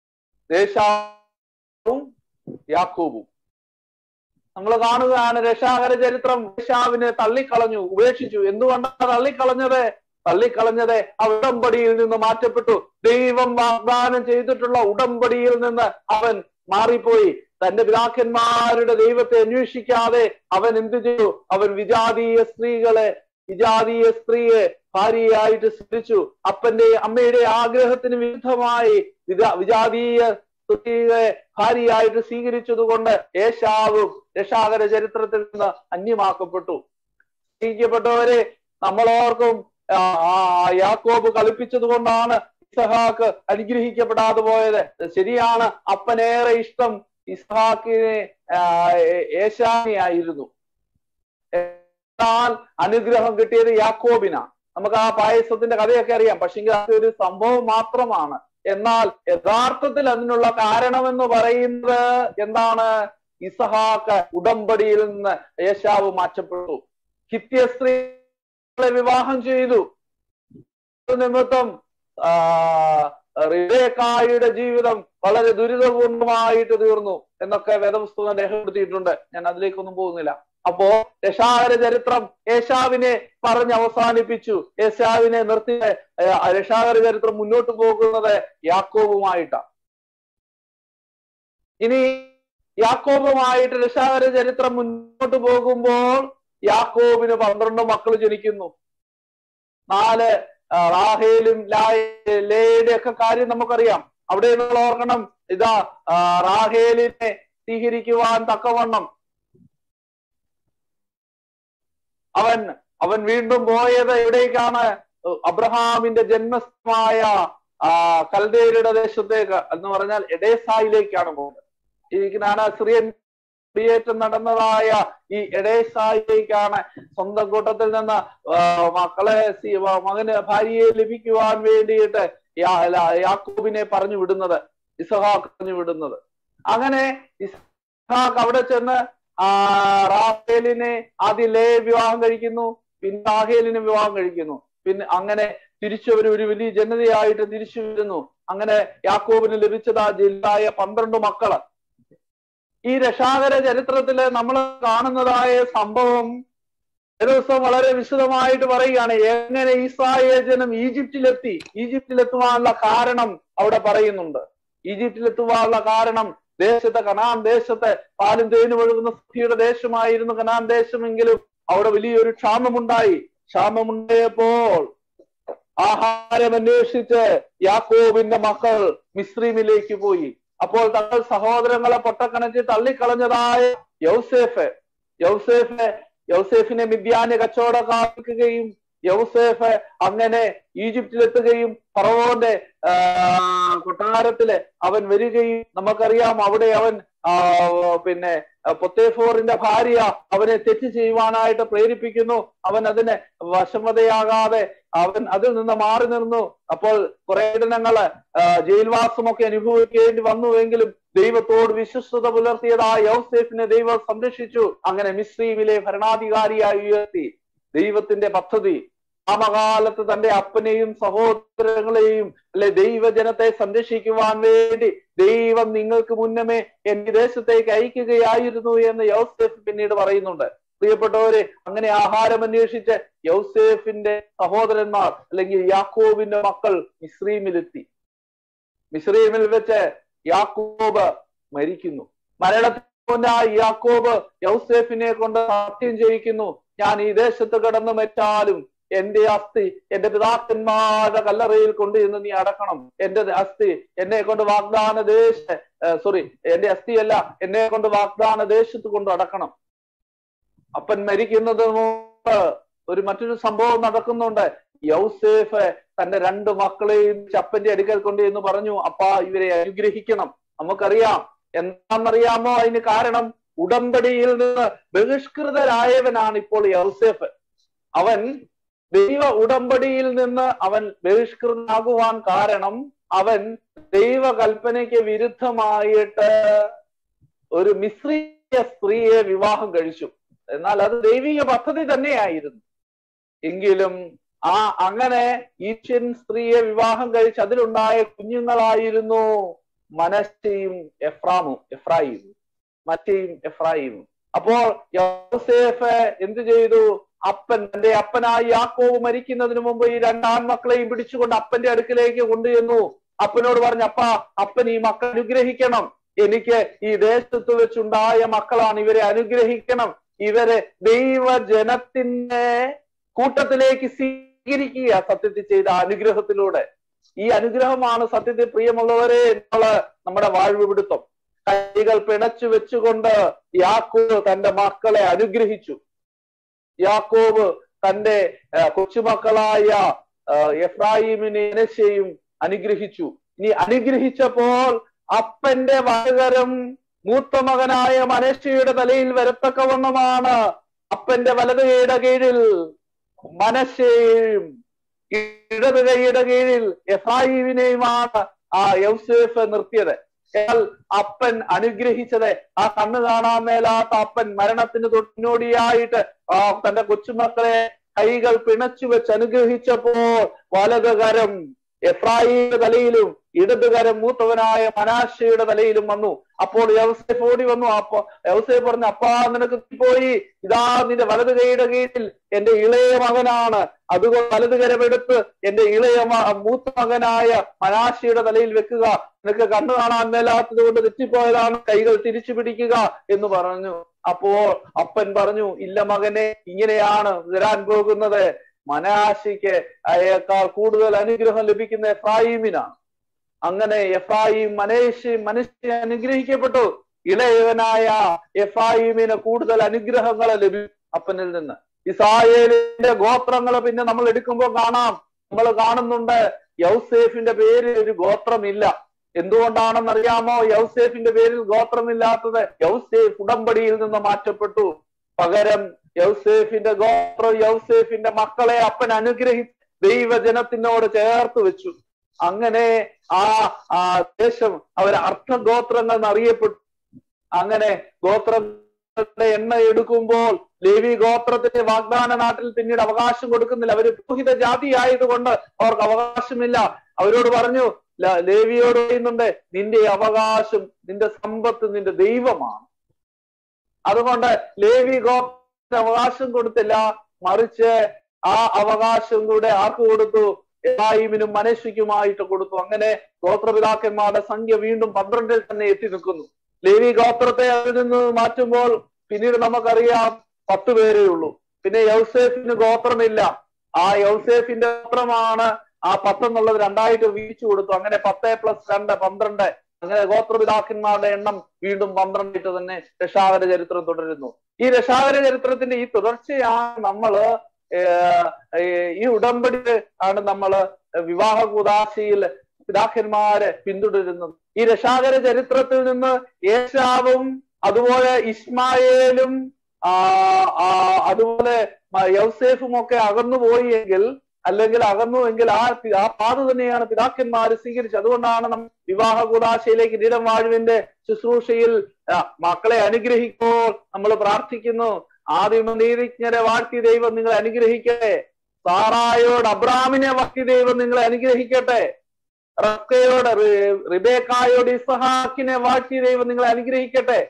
ദേശാവും യാക്കോബും നമ്മൾ കാണുകയാണ് രക്ഷാകര ചരിത്രം യേശാവിനെ തള്ളിക്കളഞ്ഞു ഉപേക്ഷിച്ചു എന്തുകൊണ്ടാണ് തള്ളിക്കളഞ്ഞത് തള്ളിക്കളഞ്ഞത് ആ ഉടമ്പടിയിൽ നിന്ന് മാറ്റപ്പെട്ടു ദൈവം വാഗ്ദാനം ചെയ്തിട്ടുള്ള ഉടമ്പടിയിൽ നിന്ന് അവൻ മാറിപ്പോയി തന്റെ പിതാക്കന്മാരുടെ ദൈവത്തെ അന്വേഷിക്കാതെ അവൻ എന്ത് ചെയ്തു അവൻ വിജാതീയ സ്ത്രീകളെ വിജാതീയ സ്ത്രീയെ ഭാര്യയായിട്ട് സ്വീകരിച്ചു അപ്പന്റെ അമ്മയുടെ ആഗ്രഹത്തിന് വിരുദ്ധമായി വിജാ വിജാതീയ സ്ത്രീയെ ഭാര്യയായിട്ട് സ്വീകരിച്ചതുകൊണ്ട് ഏശാവും രക്ഷാകര ചരിത്രത്തിൽ നിന്ന് അന്യമാക്കപ്പെട്ടു സ്നേഹിക്കപ്പെട്ടവരെ നമ്മളോർക്കും ആ, ആ, യാക്കോബ് കളിപ്പിച്ചത് കൊണ്ടാണ് ഇസഹാക്ക് അനുഗ്രഹിക്കപ്പെടാതെ പോയത് ശരിയാണ് അപ്പനേറെ ഇഷ്ടം ഇസഹാക്കിനെ ആ, ഏ- ഏശാനെ ആയിരുന്നു എന്നാൽ അനുഗ്രഹം കിട്ടിയത് യാക്കോബിനാ നമുക്ക് ആ പായസത്തിന്റെ കഥയൊക്കെ അറിയാം പക്ഷേ അത് ഒരു സംഭവം മാത്രമാണ് എന്നാൽ യഥാർത്ഥത്തിൽ അതിനുള്ള കാരണമെന്ന് പറയുന്നത് എന്താണ് ഇസഹാക്ക് ഉടമ്പടിയിൽ നിന്ന് യേശാവ് മാറ്റപ്പെട്ടു ഹിത്യ സ്ത്രീകളെ വിവാഹം ചെയ്തു ഇത് നിമിത്തം ആ റിബേക്കായുടെ ജീവിതം വളരെ ദുരിതപൂർണമായിട്ട് തീർന്നു എന്നൊക്കെ വേദപുസ്തകം രേഖപ്പെടുത്തിയിട്ടുണ്ട് ഞാൻ അതിലേക്കൊന്നും പോകുന്നില്ല അപ്പോ രക്ഷാകര ചരിത്രം യേശാവിനെ പറഞ്ഞ് അവസാനിപ്പിച്ചു യേശാവിനെ നിർത്തി ഏർ, രക്ഷാകര ചരിത്രം മുന്നോട്ട് പോകുന്നത് യാക്കോബുമായിട്ടാണ് ഇനി യാക്കോബുമായിട്ട് രക്ഷാകര ചരിത്രം മുന്നോട്ട് പോകുമ്പോൾ യാക്കോബിന് പന്ത്രണ്ട് മക്കൾ ജനിക്കുന്നു നാല് ആ, റാഹേലും ലായ- ലേയുടെ ഒക്കെ കാര്യം നമുക്കറിയാം അവിടെ നിങ്ങൾ ഓർക്കണം ഇതാ ആ, റാഹേലിനെ സ്വീകരിക്കുവാൻ തക്കവണ്ണം അവൻ അവൻ വീണ്ടും പോയത് എവിടേക്കാണ് അബ്രഹാമിന്റെ ജന്മസ്ഥമായ ആ കൽദേരുടെ ദേശത്തേക്ക് എന്ന് പറഞ്ഞാൽ എഡേസായിലേക്കാണ് പോകുന്നത് ഈ ജ്ഞാനാശ്രിയൻ കുടിയേറ്റം നടന്നതായ ഈ എഡേസായിലേക്കാണ് സ്വന്തം കൂട്ടത്തിൽ നിന്ന് ആ, മക്കളെ സി- മകന് ഭാര്യയെ ലഭിക്കുവാൻ വേണ്ടിയിട്ട് യാ- ല- യാക്കോബിനെ പറഞ്ഞു വിടുന്നത് ഇസഹാക്ക് പറഞ്ഞു വിടുന്നത് അങ്ങനെ ഇസഹാക്ക് അവിടെ ചെന്ന് ആ റാഹേലിനെ ആദ്യം ലേ വിവാഹം കഴിക്കുന്നു പിന്നെ റാഹേലിനെ വിവാഹം കഴിക്കുന്നു പിന്നെ അങ്ങനെ തിരിച്ചവർ ഒരു വലിയ ജനതയായിട്ട് തിരിച്ചു വരുന്നു അങ്ങനെ യാക്കോബിന് ലഭിച്ചത് ആ ജില്ലായ പന്ത്രണ്ട് മക്കള് ഈ രക്ഷാകര ചരിത്രത്തില് നമ്മൾ കാണുന്നതായ സംഭവം ഒരു ദിവസം വളരെ വിശദമായിട്ട് പറയുകയാണ് എങ്ങനെ ഇസ്രായേൽ ജനം ഈജിപ്തിലെത്തി ഈജിപ്തിലെത്തുവാനുള്ള കാരണം അവിടെ പറയുന്നുണ്ട് ഈജിപ്തിലെത്തുവാനുള്ള കാരണം ദേശത്തെ കനാൻ ദേശത്തെ പാലും തേനും ഒഴുകുന്ന സ്ഥിതിയുടെ ദേശമായിരുന്നു കനാൻ ദേശമെങ്കിലും അവിടെ വലിയൊരു ക്ഷാമമുണ്ടായി ക്ഷാമമുണ്ടായപ്പോൾ ആഹാരം അന്വേഷിച്ച് യാക്കോബിന്റെ മക്കൾ മിശ്രീമിലേക്ക് പോയി അപ്പോൾ തങ്ങൾ സഹോദരങ്ങളെ പൊട്ടക്കണച്ച് തള്ളിക്കളഞ്ഞതായ യൗസേഫ് യൗസേഫ് യൗസേഫിനെ മിദ്യാന് കച്ചവടക്കാർക്കുകയും യൗസേഫ് അങ്ങനെ ഈജിപ്തിലെത്തുകയും ഫറവോന്റെ ആ, കൊട്ടാരത്തില് അവൻ വരികയും നമുക്കറിയാം അവിടെ അവൻ ആ, പിന്നെ പൊത്തേഫോറിന്റെ ഭാര്യ അവനെ തെറ്റ് ചെയ്യുവാനായിട്ട് പ്രേരിപ്പിക്കുന്നു അവൻ അതിന് വശമതയാകാതെ അവൻ അതിൽ നിന്ന് മാറി നിന്നു അപ്പോൾ കുറെ ദിനങ്ങള് ആ, ജയിൽവാസമൊക്കെ അനുഭവിക്കേണ്ടി വന്നുവെങ്കിലും ദൈവത്തോട് വിശ്വസ്തത പുലർത്തിയതായ യൗസേഫിനെ ദൈവം സംരക്ഷിച്ചു അങ്ങനെ മിസ്രീമിലെ ഭരണാധികാരിയായി ഉയർത്തി ദൈവത്തിന്റെ പദ്ധതി സമകാലത്ത് തന്റെ അപ്പനെയും സഹോദരങ്ങളെയും അല്ലെ ദൈവജനത്തെ സംരക്ഷിക്കുവാൻ വേണ്ടി ദൈവം നിങ്ങൾക്ക് മുന്നമേ എന്റെ ദേശത്തേക്ക് അയക്കുകയായിരുന്നു എന്ന് യൗസേഫ് പിന്നീട് പറയുന്നുണ്ട് പ്രിയപ്പെട്ടവരെ അങ്ങനെ ആഹാരം അന്വേഷിച്ച് യൗസേഫിന്റെ സഹോദരന്മാർ അല്ലെങ്കിൽ യാക്കോബിന്റെ മക്കൾ മിശ്രീമിലെത്തി മിശ്രീമിൽ വെച്ച് യാക്കോബ് മരിക്കുന്നു മരണത്തിന്റെ യാക്കോബ് യൗസേഫിനെ കൊണ്ട് സത്യം ചെയ്യിക്കുന്നു ഞാൻ ഈ ദേശത്ത് കിടന്നു മറ്റാലും എന്റെ അസ്ഥി എന്റെ പിതാക്കന്മാരുടെ കല്ലറയിൽ കൊണ്ട് ഇന്ന് നീ അടക്കണം എന്റെ അസ്ഥി എന്നെ കൊണ്ട് വാഗ്ദാന ദേശ സോറി എന്റെ അസ്ഥിയല്ല എന്നെ കൊണ്ട് വാഗ്ദാന ദേശത്ത് കൊണ്ട് അടക്കണം അപ്പൻ മരിക്കുന്നത് മുമ്പ് ഒരു മറ്റൊരു സംഭവം നടക്കുന്നുണ്ട് യൗസേഫ് തന്റെ രണ്ട് മക്കളെയും അപ്പന്റെ അടുക്കൽ കൊണ്ട് എന്ന് പറഞ്ഞു അപ്പാ ഇവരെ അനുഗ്രഹിക്കണം നമുക്കറിയാം എന്താണെന്നറിയാമോ അതിന് കാരണം ഉടമ്പടിയിൽ നിന്ന് ബഹിഷ്കൃതരായവനാണ് ഇപ്പോൾ യൗസേഫ് അവൻ ദൈവ ഉടമ്പടിയിൽ നിന്ന് അവൻ ബഹിഷ്കൃതനാകുവാൻ കാരണം അവൻ ദൈവകൽപ്പനയ്ക്ക് വിരുദ്ധമായിട്ട് ഒരു മിശ്രീയ സ്ത്രീയെ വിവാഹം കഴിച്ചു എന്നാൽ അത് ദൈവിക പദ്ധതി തന്നെയായിരുന്നു എങ്കിലും ആ അങ്ങനെ ഈശ്വൻ സ്ത്രീയെ വിവാഹം കഴിച്ച് അതിലുണ്ടായ കുഞ്ഞുങ്ങളായിരുന്നു മനശ്ശയും എഫ്രാമും എഫ്രായിമും മറ്റേയും എഫ്രായിമും അപ്പോൾ യോസേഫ് എന്ത് ചെയ്തു അപ്പൻ തന്റെ അപ്പനായി യാക്കോവ് മരിക്കുന്നതിന് മുമ്പ് ഈ രണ്ടാൺമക്കളെയും പിടിച്ചുകൊണ്ട് അപ്പന്റെ അടുക്കിലേക്ക് കൊണ്ടുചെന്നു അപ്പനോട് പറഞ്ഞു അപ്പ അപ്പൻ ഈ മക്കൾ അനുഗ്രഹിക്കണം എനിക്ക് ഈ ദേശത്ത് വെച്ചുണ്ടായ മക്കളാണ് ഇവരെ അനുഗ്രഹിക്കണം ഇവരെ ദൈവജനത്തിന്റെ കൂട്ടത്തിലേക്ക് സ്വീകരിക്കുക സത്യത്തിൽ ചെയ്ത അനുഗ്രഹത്തിലൂടെ ഈ അനുഗ്രഹമാണ് സത്യത്തിൽ പ്രിയമുള്ളവരെ നമ്മള് നമ്മുടെ വാഴ്വുപിടുത്തം കൈകൾ പിണച്ചു വെച്ചുകൊണ്ട് യാക്കോബ് തന്റെ മക്കളെ അനുഗ്രഹിച്ചു യാക്കോബ് തന്റെ ആ, കൊച്ചുമക്കളായ ആ, എഫ്രായിമിനെ മനശ്ശയും അനുഗ്രഹിച്ചു ഇനി അനുഗ്രഹിച്ചപ്പോൾ അപ്പന്റെ വലകരം മൂത്ത മകനായ മനശ്ശയുടെ തലയിൽ വരത്തക്കവണ്ണമാണ് അപ്പന്റെ വലത് കൈയുടെ കീഴിൽ മനശ്ശയും ഇടത് കൈയുടെ കീഴിൽ എഫ്രായിമിനെയുമാണ് ആ യൗസേഫ് നിർത്തിയത് എന്നാൽ അപ്പൻ അനുഗ്രഹിച്ചത് ആ കണ്ണ് കാണാൻ മേലാത്ത അപ്പൻ മരണത്തിന് തൊട്ടിനോടിയായിട്ട് ആ തന്റെ കൊച്ചുമക്കളെ കൈകൾ പിണച്ചു വെച്ച് അനുഗ്രഹിച്ചപ്പോൾ വലതുകരം എഫ്രായിയുടെ തലയിലും ഇടതുകരം മൂത്തവനായ മനാശയുടെ തലയിലും വന്നു അപ്പോൾ യവസേഫ് ഓടി വന്നു അപ്പൊ യവസേഫ് പറഞ്ഞു അപ്പാ നിനക്ക് പോയി ഇതാ നിന്റെ വലത് കൈയുടെ കീഴിൽ എന്റെ ഇളയ മകനാണ് അതുകൊണ്ട് വലത് കരമെടുത്ത് എന്റെ ഇളയ മ- മൂത്ത മകനായ മനാശയുടെ തലയിൽ വെക്കുക നിനക്ക് കണ്ണു കാണാൻ മേലാത്തത് കൊണ്ട് തെറ്റിപ്പോയതാണ് കൈകൾ തിരിച്ചു പിടിക്കുക എന്ന് പറഞ്ഞു അപ്പോൾ അപ്പൻ പറഞ്ഞു ഇല്ല മകനെ ഇങ്ങനെയാണ് വരാൻ പോകുന്നത് മനാശിക്ക് അയേക്കാൾ കൂടുതൽ അനുഗ്രഹം ലഭിക്കുന്ന എഫ്രായിമിനാണ് അങ്ങനെ എഫ്രായിം മനേഷ് മനുഷ്യ അനുഗ്രഹിക്കപ്പെട്ടു ഇളയവനായ എഫ്രായിമിന് കൂടുതൽ അനുഗ്രഹങ്ങൾ ലഭിക്കും അപ്പനിൽ നിന്ന് ഇസ്രായേലിന്റെ ഗോത്രങ്ങൾ പിന്നെ നമ്മൾ എടുക്കുമ്പോൾ കാണാം നമ്മൾ കാണുന്നുണ്ട് യൗസേഫിന്റെ പേരിൽ ഒരു ഗോത്രമില്ല എന്തുകൊണ്ടാണെന്ന് അറിയാമോ യൗസേഫിന്റെ പേരിൽ ഗോത്രമില്ലാത്തത് യൗസേഫ് ഉടമ്പടിയിൽ നിന്ന് മാറ്റപ്പെട്ടു പകരം യൗസേഫിന്റെ ഗോത്രം യൗസേഫിന്റെ മക്കളെ അപ്പൻ അനുഗ്രഹിച്ച് ദൈവജനത്തിനോട് ചേർത്ത് വെച്ചു അങ്ങനെ ആ ആ ദേശം അവർ അർത്ഥഗോത്രങ്ങൾ എന്നറിയപ്പെട്ടു അങ്ങനെ ഗോത്രങ്ങളുടെ എണ്ണ എടുക്കുമ്പോൾ ലേവി ഗോത്രത്തിന്റെ വാഗ്ദാന നാട്ടിൽ പിന്നീട് അവകാശം കൊടുക്കുന്നില്ല അവര് പുരോഹിത ജാതി ആയതുകൊണ്ട് അവർക്ക് അവകാശമില്ല അവരോട് പറഞ്ഞു ല- ലേവിയോട് പറയുന്നുണ്ട് നിന്റെ അവകാശം നിന്റെ സമ്പത്ത് നിന്റെ ദൈവമാണ് അതുകൊണ്ട് ലേവി ഗോത്രത്തിന് അവകാശം കൊടുത്തില്ല മറിച്ച് ആ അവകാശം കൂടെ ആർക്ക് കൊടുത്തു എബ്രാഹിമിനും മനശ്വിക്കുമായിട്ട് കൊടുത്തു അങ്ങനെ ഗോത്രപിതാക്കന്മാരുടെ സംഖ്യ വീണ്ടും പന്ത്രണ്ടിൽ തന്നെ എത്തി നിൽക്കുന്നു ലേവി ഗോത്രത്തെ അതിൽ നിന്ന് മാറ്റുമ്പോൾ പിന്നീട് നമുക്കറിയാം പത്ത് പേരേ ഉള്ളൂ പിന്നെ യൗസേഫിന് ഗോത്രമില്ല ആ യൗസേഫിന്റെ ഗോത്രമാണ് ആ പത്തെന്നുള്ളത് രണ്ടായിട്ട് വീതിച്ചു കൊടുത്തു അങ്ങനെ പത്ത് പ്ലസ് രണ്ട് പന്ത്രണ്ട് അങ്ങനെ ഗോത്രപിതാക്കന്മാരുടെ എണ്ണം വീണ്ടും പന്ത്രണ്ടായിട്ട് തന്നെ രക്ഷാകര ചരിത്രം തുടരുന്നു ഈ രക്ഷാകര ചരിത്രത്തിന്റെ ഈ തുടർച്ചയാണ് നമ്മള് ഏർ, ഏർ, ഈ ഉടമ്പടി ആണ് നമ്മള് വിവാഹ കുദാശയിൽ പിതാക്കന്മാരെ പിന്തുടരുന്നത് ഈ രക്ഷാകര ചരിത്രത്തിൽ നിന്ന് ഏശാവും അതുപോലെ ഇസ്മായേലും ആ ആ, അതുപോലെ മ- യൗസേഫും ഒക്കെ അകന്നുപോയി എങ്കിൽ അല്ലെങ്കിൽ അകന്നുവെങ്കിൽ ആ പി- ആ പാത തന്നെയാണ് പിതാക്കന്മാർ സ്വീകരിച്ചത് അതുകൊണ്ടാണ് നമ്മൾ വിവാഹ കൂതാശയിലേക്ക് നീലം വാഴുവിന്റെ ശുശ്രൂഷയിൽ ആ, മക്കളെ അനുഗ്രഹിക്കുമ്പോൾ നമ്മൾ പ്രാർത്ഥിക്കുന്നു ആദ്യം നീതിജ്ഞരെ വാഴ്ത്തി ദൈവം നിങ്ങളെ അനുഗ്രഹിക്കട്ടെ സാറായോട് അബ്രാമിനെ വാഴ്ത്തി ദൈവം നിങ്ങളെ അനുഗ്രഹിക്കട്ടെ റക്കയോട് റി- റിബേക്കായോട് ഇസഹാക്കിനെ വാഴ്ത്തി ദൈവം നിങ്ങളെ അനുഗ്രഹിക്കട്ടെ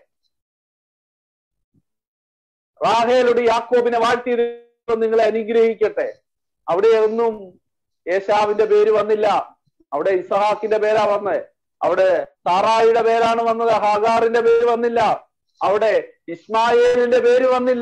റാഹേലോട് യാക്കോബിനെ വാഴ്ത്തി ദൈവം നിങ്ങളെ അനുഗ്രഹിക്കട്ടെ അവിടെ ഒന്നും ഏശാവിന്റെ പേര് വന്നില്ല അവിടെ ഇസഹാക്കിന്റെ പേരാ വന്നത് അവിടെ സാറായിയുടെ പേരാണ് വന്നത് ഹാഗാറിന്റെ പേര് വന്നില്ല അവിടെ ഇസ്മായേലിന്റെ പേര് വന്നില്ല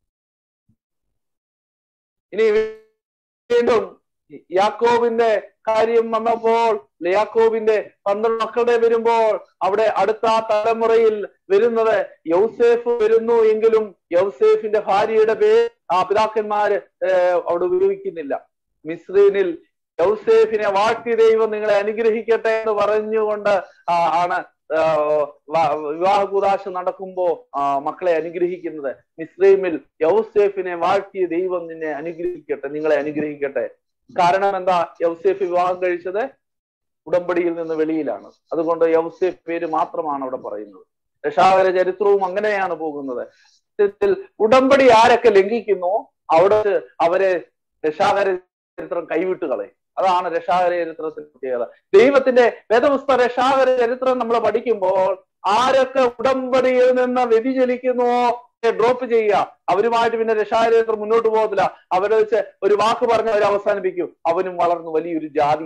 ഇനി വീണ്ടും യാക്കോബിന്റെ കാര്യം വന്നപ്പോൾ യാക്കോബിന്റെ പന്ത്രണ്ട് മക്കളുടെ വരുമ്പോൾ അവിടെ അടുത്ത ആ തലമുറയിൽ വരുന്നത് യൗസേഫ് വരുന്നു എങ്കിലും യൗസേഫിന്റെ ഭാര്യയുടെ പേര് ആ പിതാക്കന്മാര് ഏർ അവിടെ ഉപയോഗിക്കുന്നില്ല മിസ്രീനിൽ യൗസേഫിനെ വാഴ്ത്തി ദൈവം നിങ്ങളെ അനുഗ്രഹിക്കട്ടെ എന്ന് പറഞ്ഞുകൊണ്ട് ആ, ആണ് ആ, വ- വിവാഹ കൂതാശ നടക്കുമ്പോ ആ, മക്കളെ അനുഗ്രഹിക്കുന്നത് മിസ്രൈമിൽ യൗസേഫിനെ വാഴ്ത്തിയ ദൈവം നിന്നെ അനുഗ്രഹിക്കട്ടെ നിങ്ങളെ അനുഗ്രഹിക്കട്ടെ കാരണം എന്താ യൗസേഫ് വിവാഹം കഴിച്ചത് ഉടമ്പടിയിൽ നിന്ന് വെളിയിലാണ് അതുകൊണ്ട് യൗസേഫ് പേര് മാത്രമാണ് അവിടെ പറയുന്നത് രക്ഷാകര ചരിത്രവും അങ്ങനെയാണ് പോകുന്നത് സത്യത്തിൽ ഉടമ്പടി ആരൊക്കെ ലംഘിക്കുന്നു അവിടെ അവരെ രക്ഷാകര ചരിത്രം കൈവിട്ട് കളയും അതാണ് രക്ഷാകര ചരിത്രത്തിന്റെ പ്രത്യേകത ദൈവത്തിന്റെ വേദപുസ്തക രക്ഷാകര ചരിത്രം നമ്മൾ പഠിക്കുമ്പോൾ ആരൊക്കെ ഉടമ്പടിയിൽ നിന്ന് വ്യതിചലിക്കുന്നുവോ ഡ്രോപ്പ് ചെയ്യുക അവരുമായിട്ട് പിന്നെ രക്ഷാകര ചരിത്രം മുന്നോട്ട് പോകത്തില്ല അവരെ വെച്ച് ഒരു വാക്ക് പറഞ്ഞ് അവർ അവസാനിപ്പിക്കും അവനും വളർന്നു വലിയൊരു ജാതി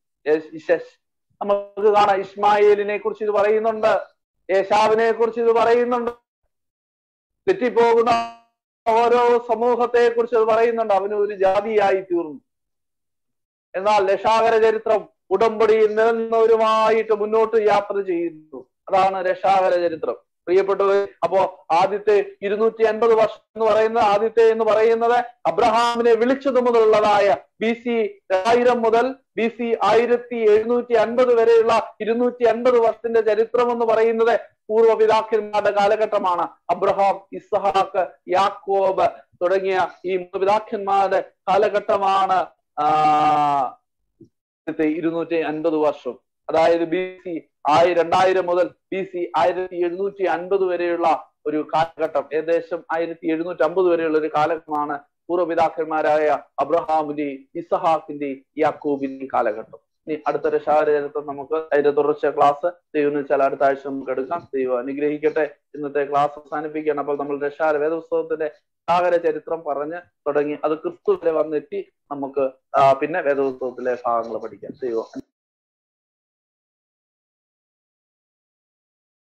നമുക്ക് കാണാം ഇസ്മായേലിനെ കുറിച്ച് ഇത് പറയുന്നുണ്ട് യേശാവിനെ കുറിച്ച് ഇത് പറയുന്നുണ്ട് തെറ്റിപ്പോകുന്ന ഓരോ സമൂഹത്തെ കുറിച്ച് അത് പറയുന്നുണ്ട് അവന് ഒരു ജാതിയായി തീർന്നു എന്നാൽ രക്ഷാകര ചരിത്രം ഉടമ്പടിയിൽ നിന്നവരുമായിട്ട് മുന്നോട്ട് യാത്ര ചെയ്യുന്നു അതാണ് രക്ഷാകര ചരിത്രം പ്രിയപ്പെട്ടവർ അപ്പോ ആദ്യത്തെ ഇരുന്നൂറ്റി അൻപത് വർഷം എന്ന് പറയുന്നത് ആദ്യത്തെ എന്ന് പറയുന്നത് അബ്രഹാമിനെ വിളിച്ചത് മുതലുള്ളതായ ബി സി ആയിരം മുതൽ ബി സി ആയിരത്തി എഴുന്നൂറ്റി അൻപത് വരെയുള്ള ഇരുന്നൂറ്റി അൻപത് വർഷത്തിന്റെ ചരിത്രം എന്ന് പറയുന്നത് പൂർവ്വപിതാക്കന്മാരുടെ കാലഘട്ടമാണ് അബ്രഹാം ഇസ്ഹാക്ക് യാക്കോബ് തുടങ്ങിയ ഈ മൂന്ന് പിതാക്കന്മാരുടെ കാലഘട്ടമാണ് ആ ഇരുന്നൂറ്റി അൻപത് വർഷം അതായത് ബി സി ആയി രണ്ടായിരം മുതൽ ബി സി ആയിരത്തി എഴുന്നൂറ്റി അൻപത് വരെയുള്ള ഒരു കാലഘട്ടം ഏകദേശം ആയിരത്തി എഴുന്നൂറ്റി അമ്പത് വരെയുള്ള ഒരു കാലഘട്ടമാണ് പൂർവ്വപിതാക്കന്മാരായ അബ്രഹാമിന്റെയും ഇസഹാക്കിന്റെയും യാക്കൂബിന്റെയും കാലഘട്ടം ഇനി അടുത്ത രക്ഷാകര ചരിത്രം നമുക്ക് അതിന്റെ തുടർച്ച ക്ലാസ് ദൈവം എന്ന് വെച്ചാൽ അടുത്ത ആഴ്ച നമുക്ക് എടുക്കാം ദൈവം അനുഗ്രഹിക്കട്ടെ ഇന്നത്തെ ക്ലാസ് അവസാനിപ്പിക്കുകയാണ് അപ്പോൾ നമ്മൾ രക്ഷാകര വേദപുസ്തകത്തിന്റെ രക്ഷാകര ചരിത്രം പറഞ്ഞ് തുടങ്ങി അത് ക്രിസ്തു വരെ വന്നെത്തി നമുക്ക് ആ, പിന്നെ വേദപുസ്തകത്തിലെ ഭാഗങ്ങൾ പഠിക്കാം ദൈവം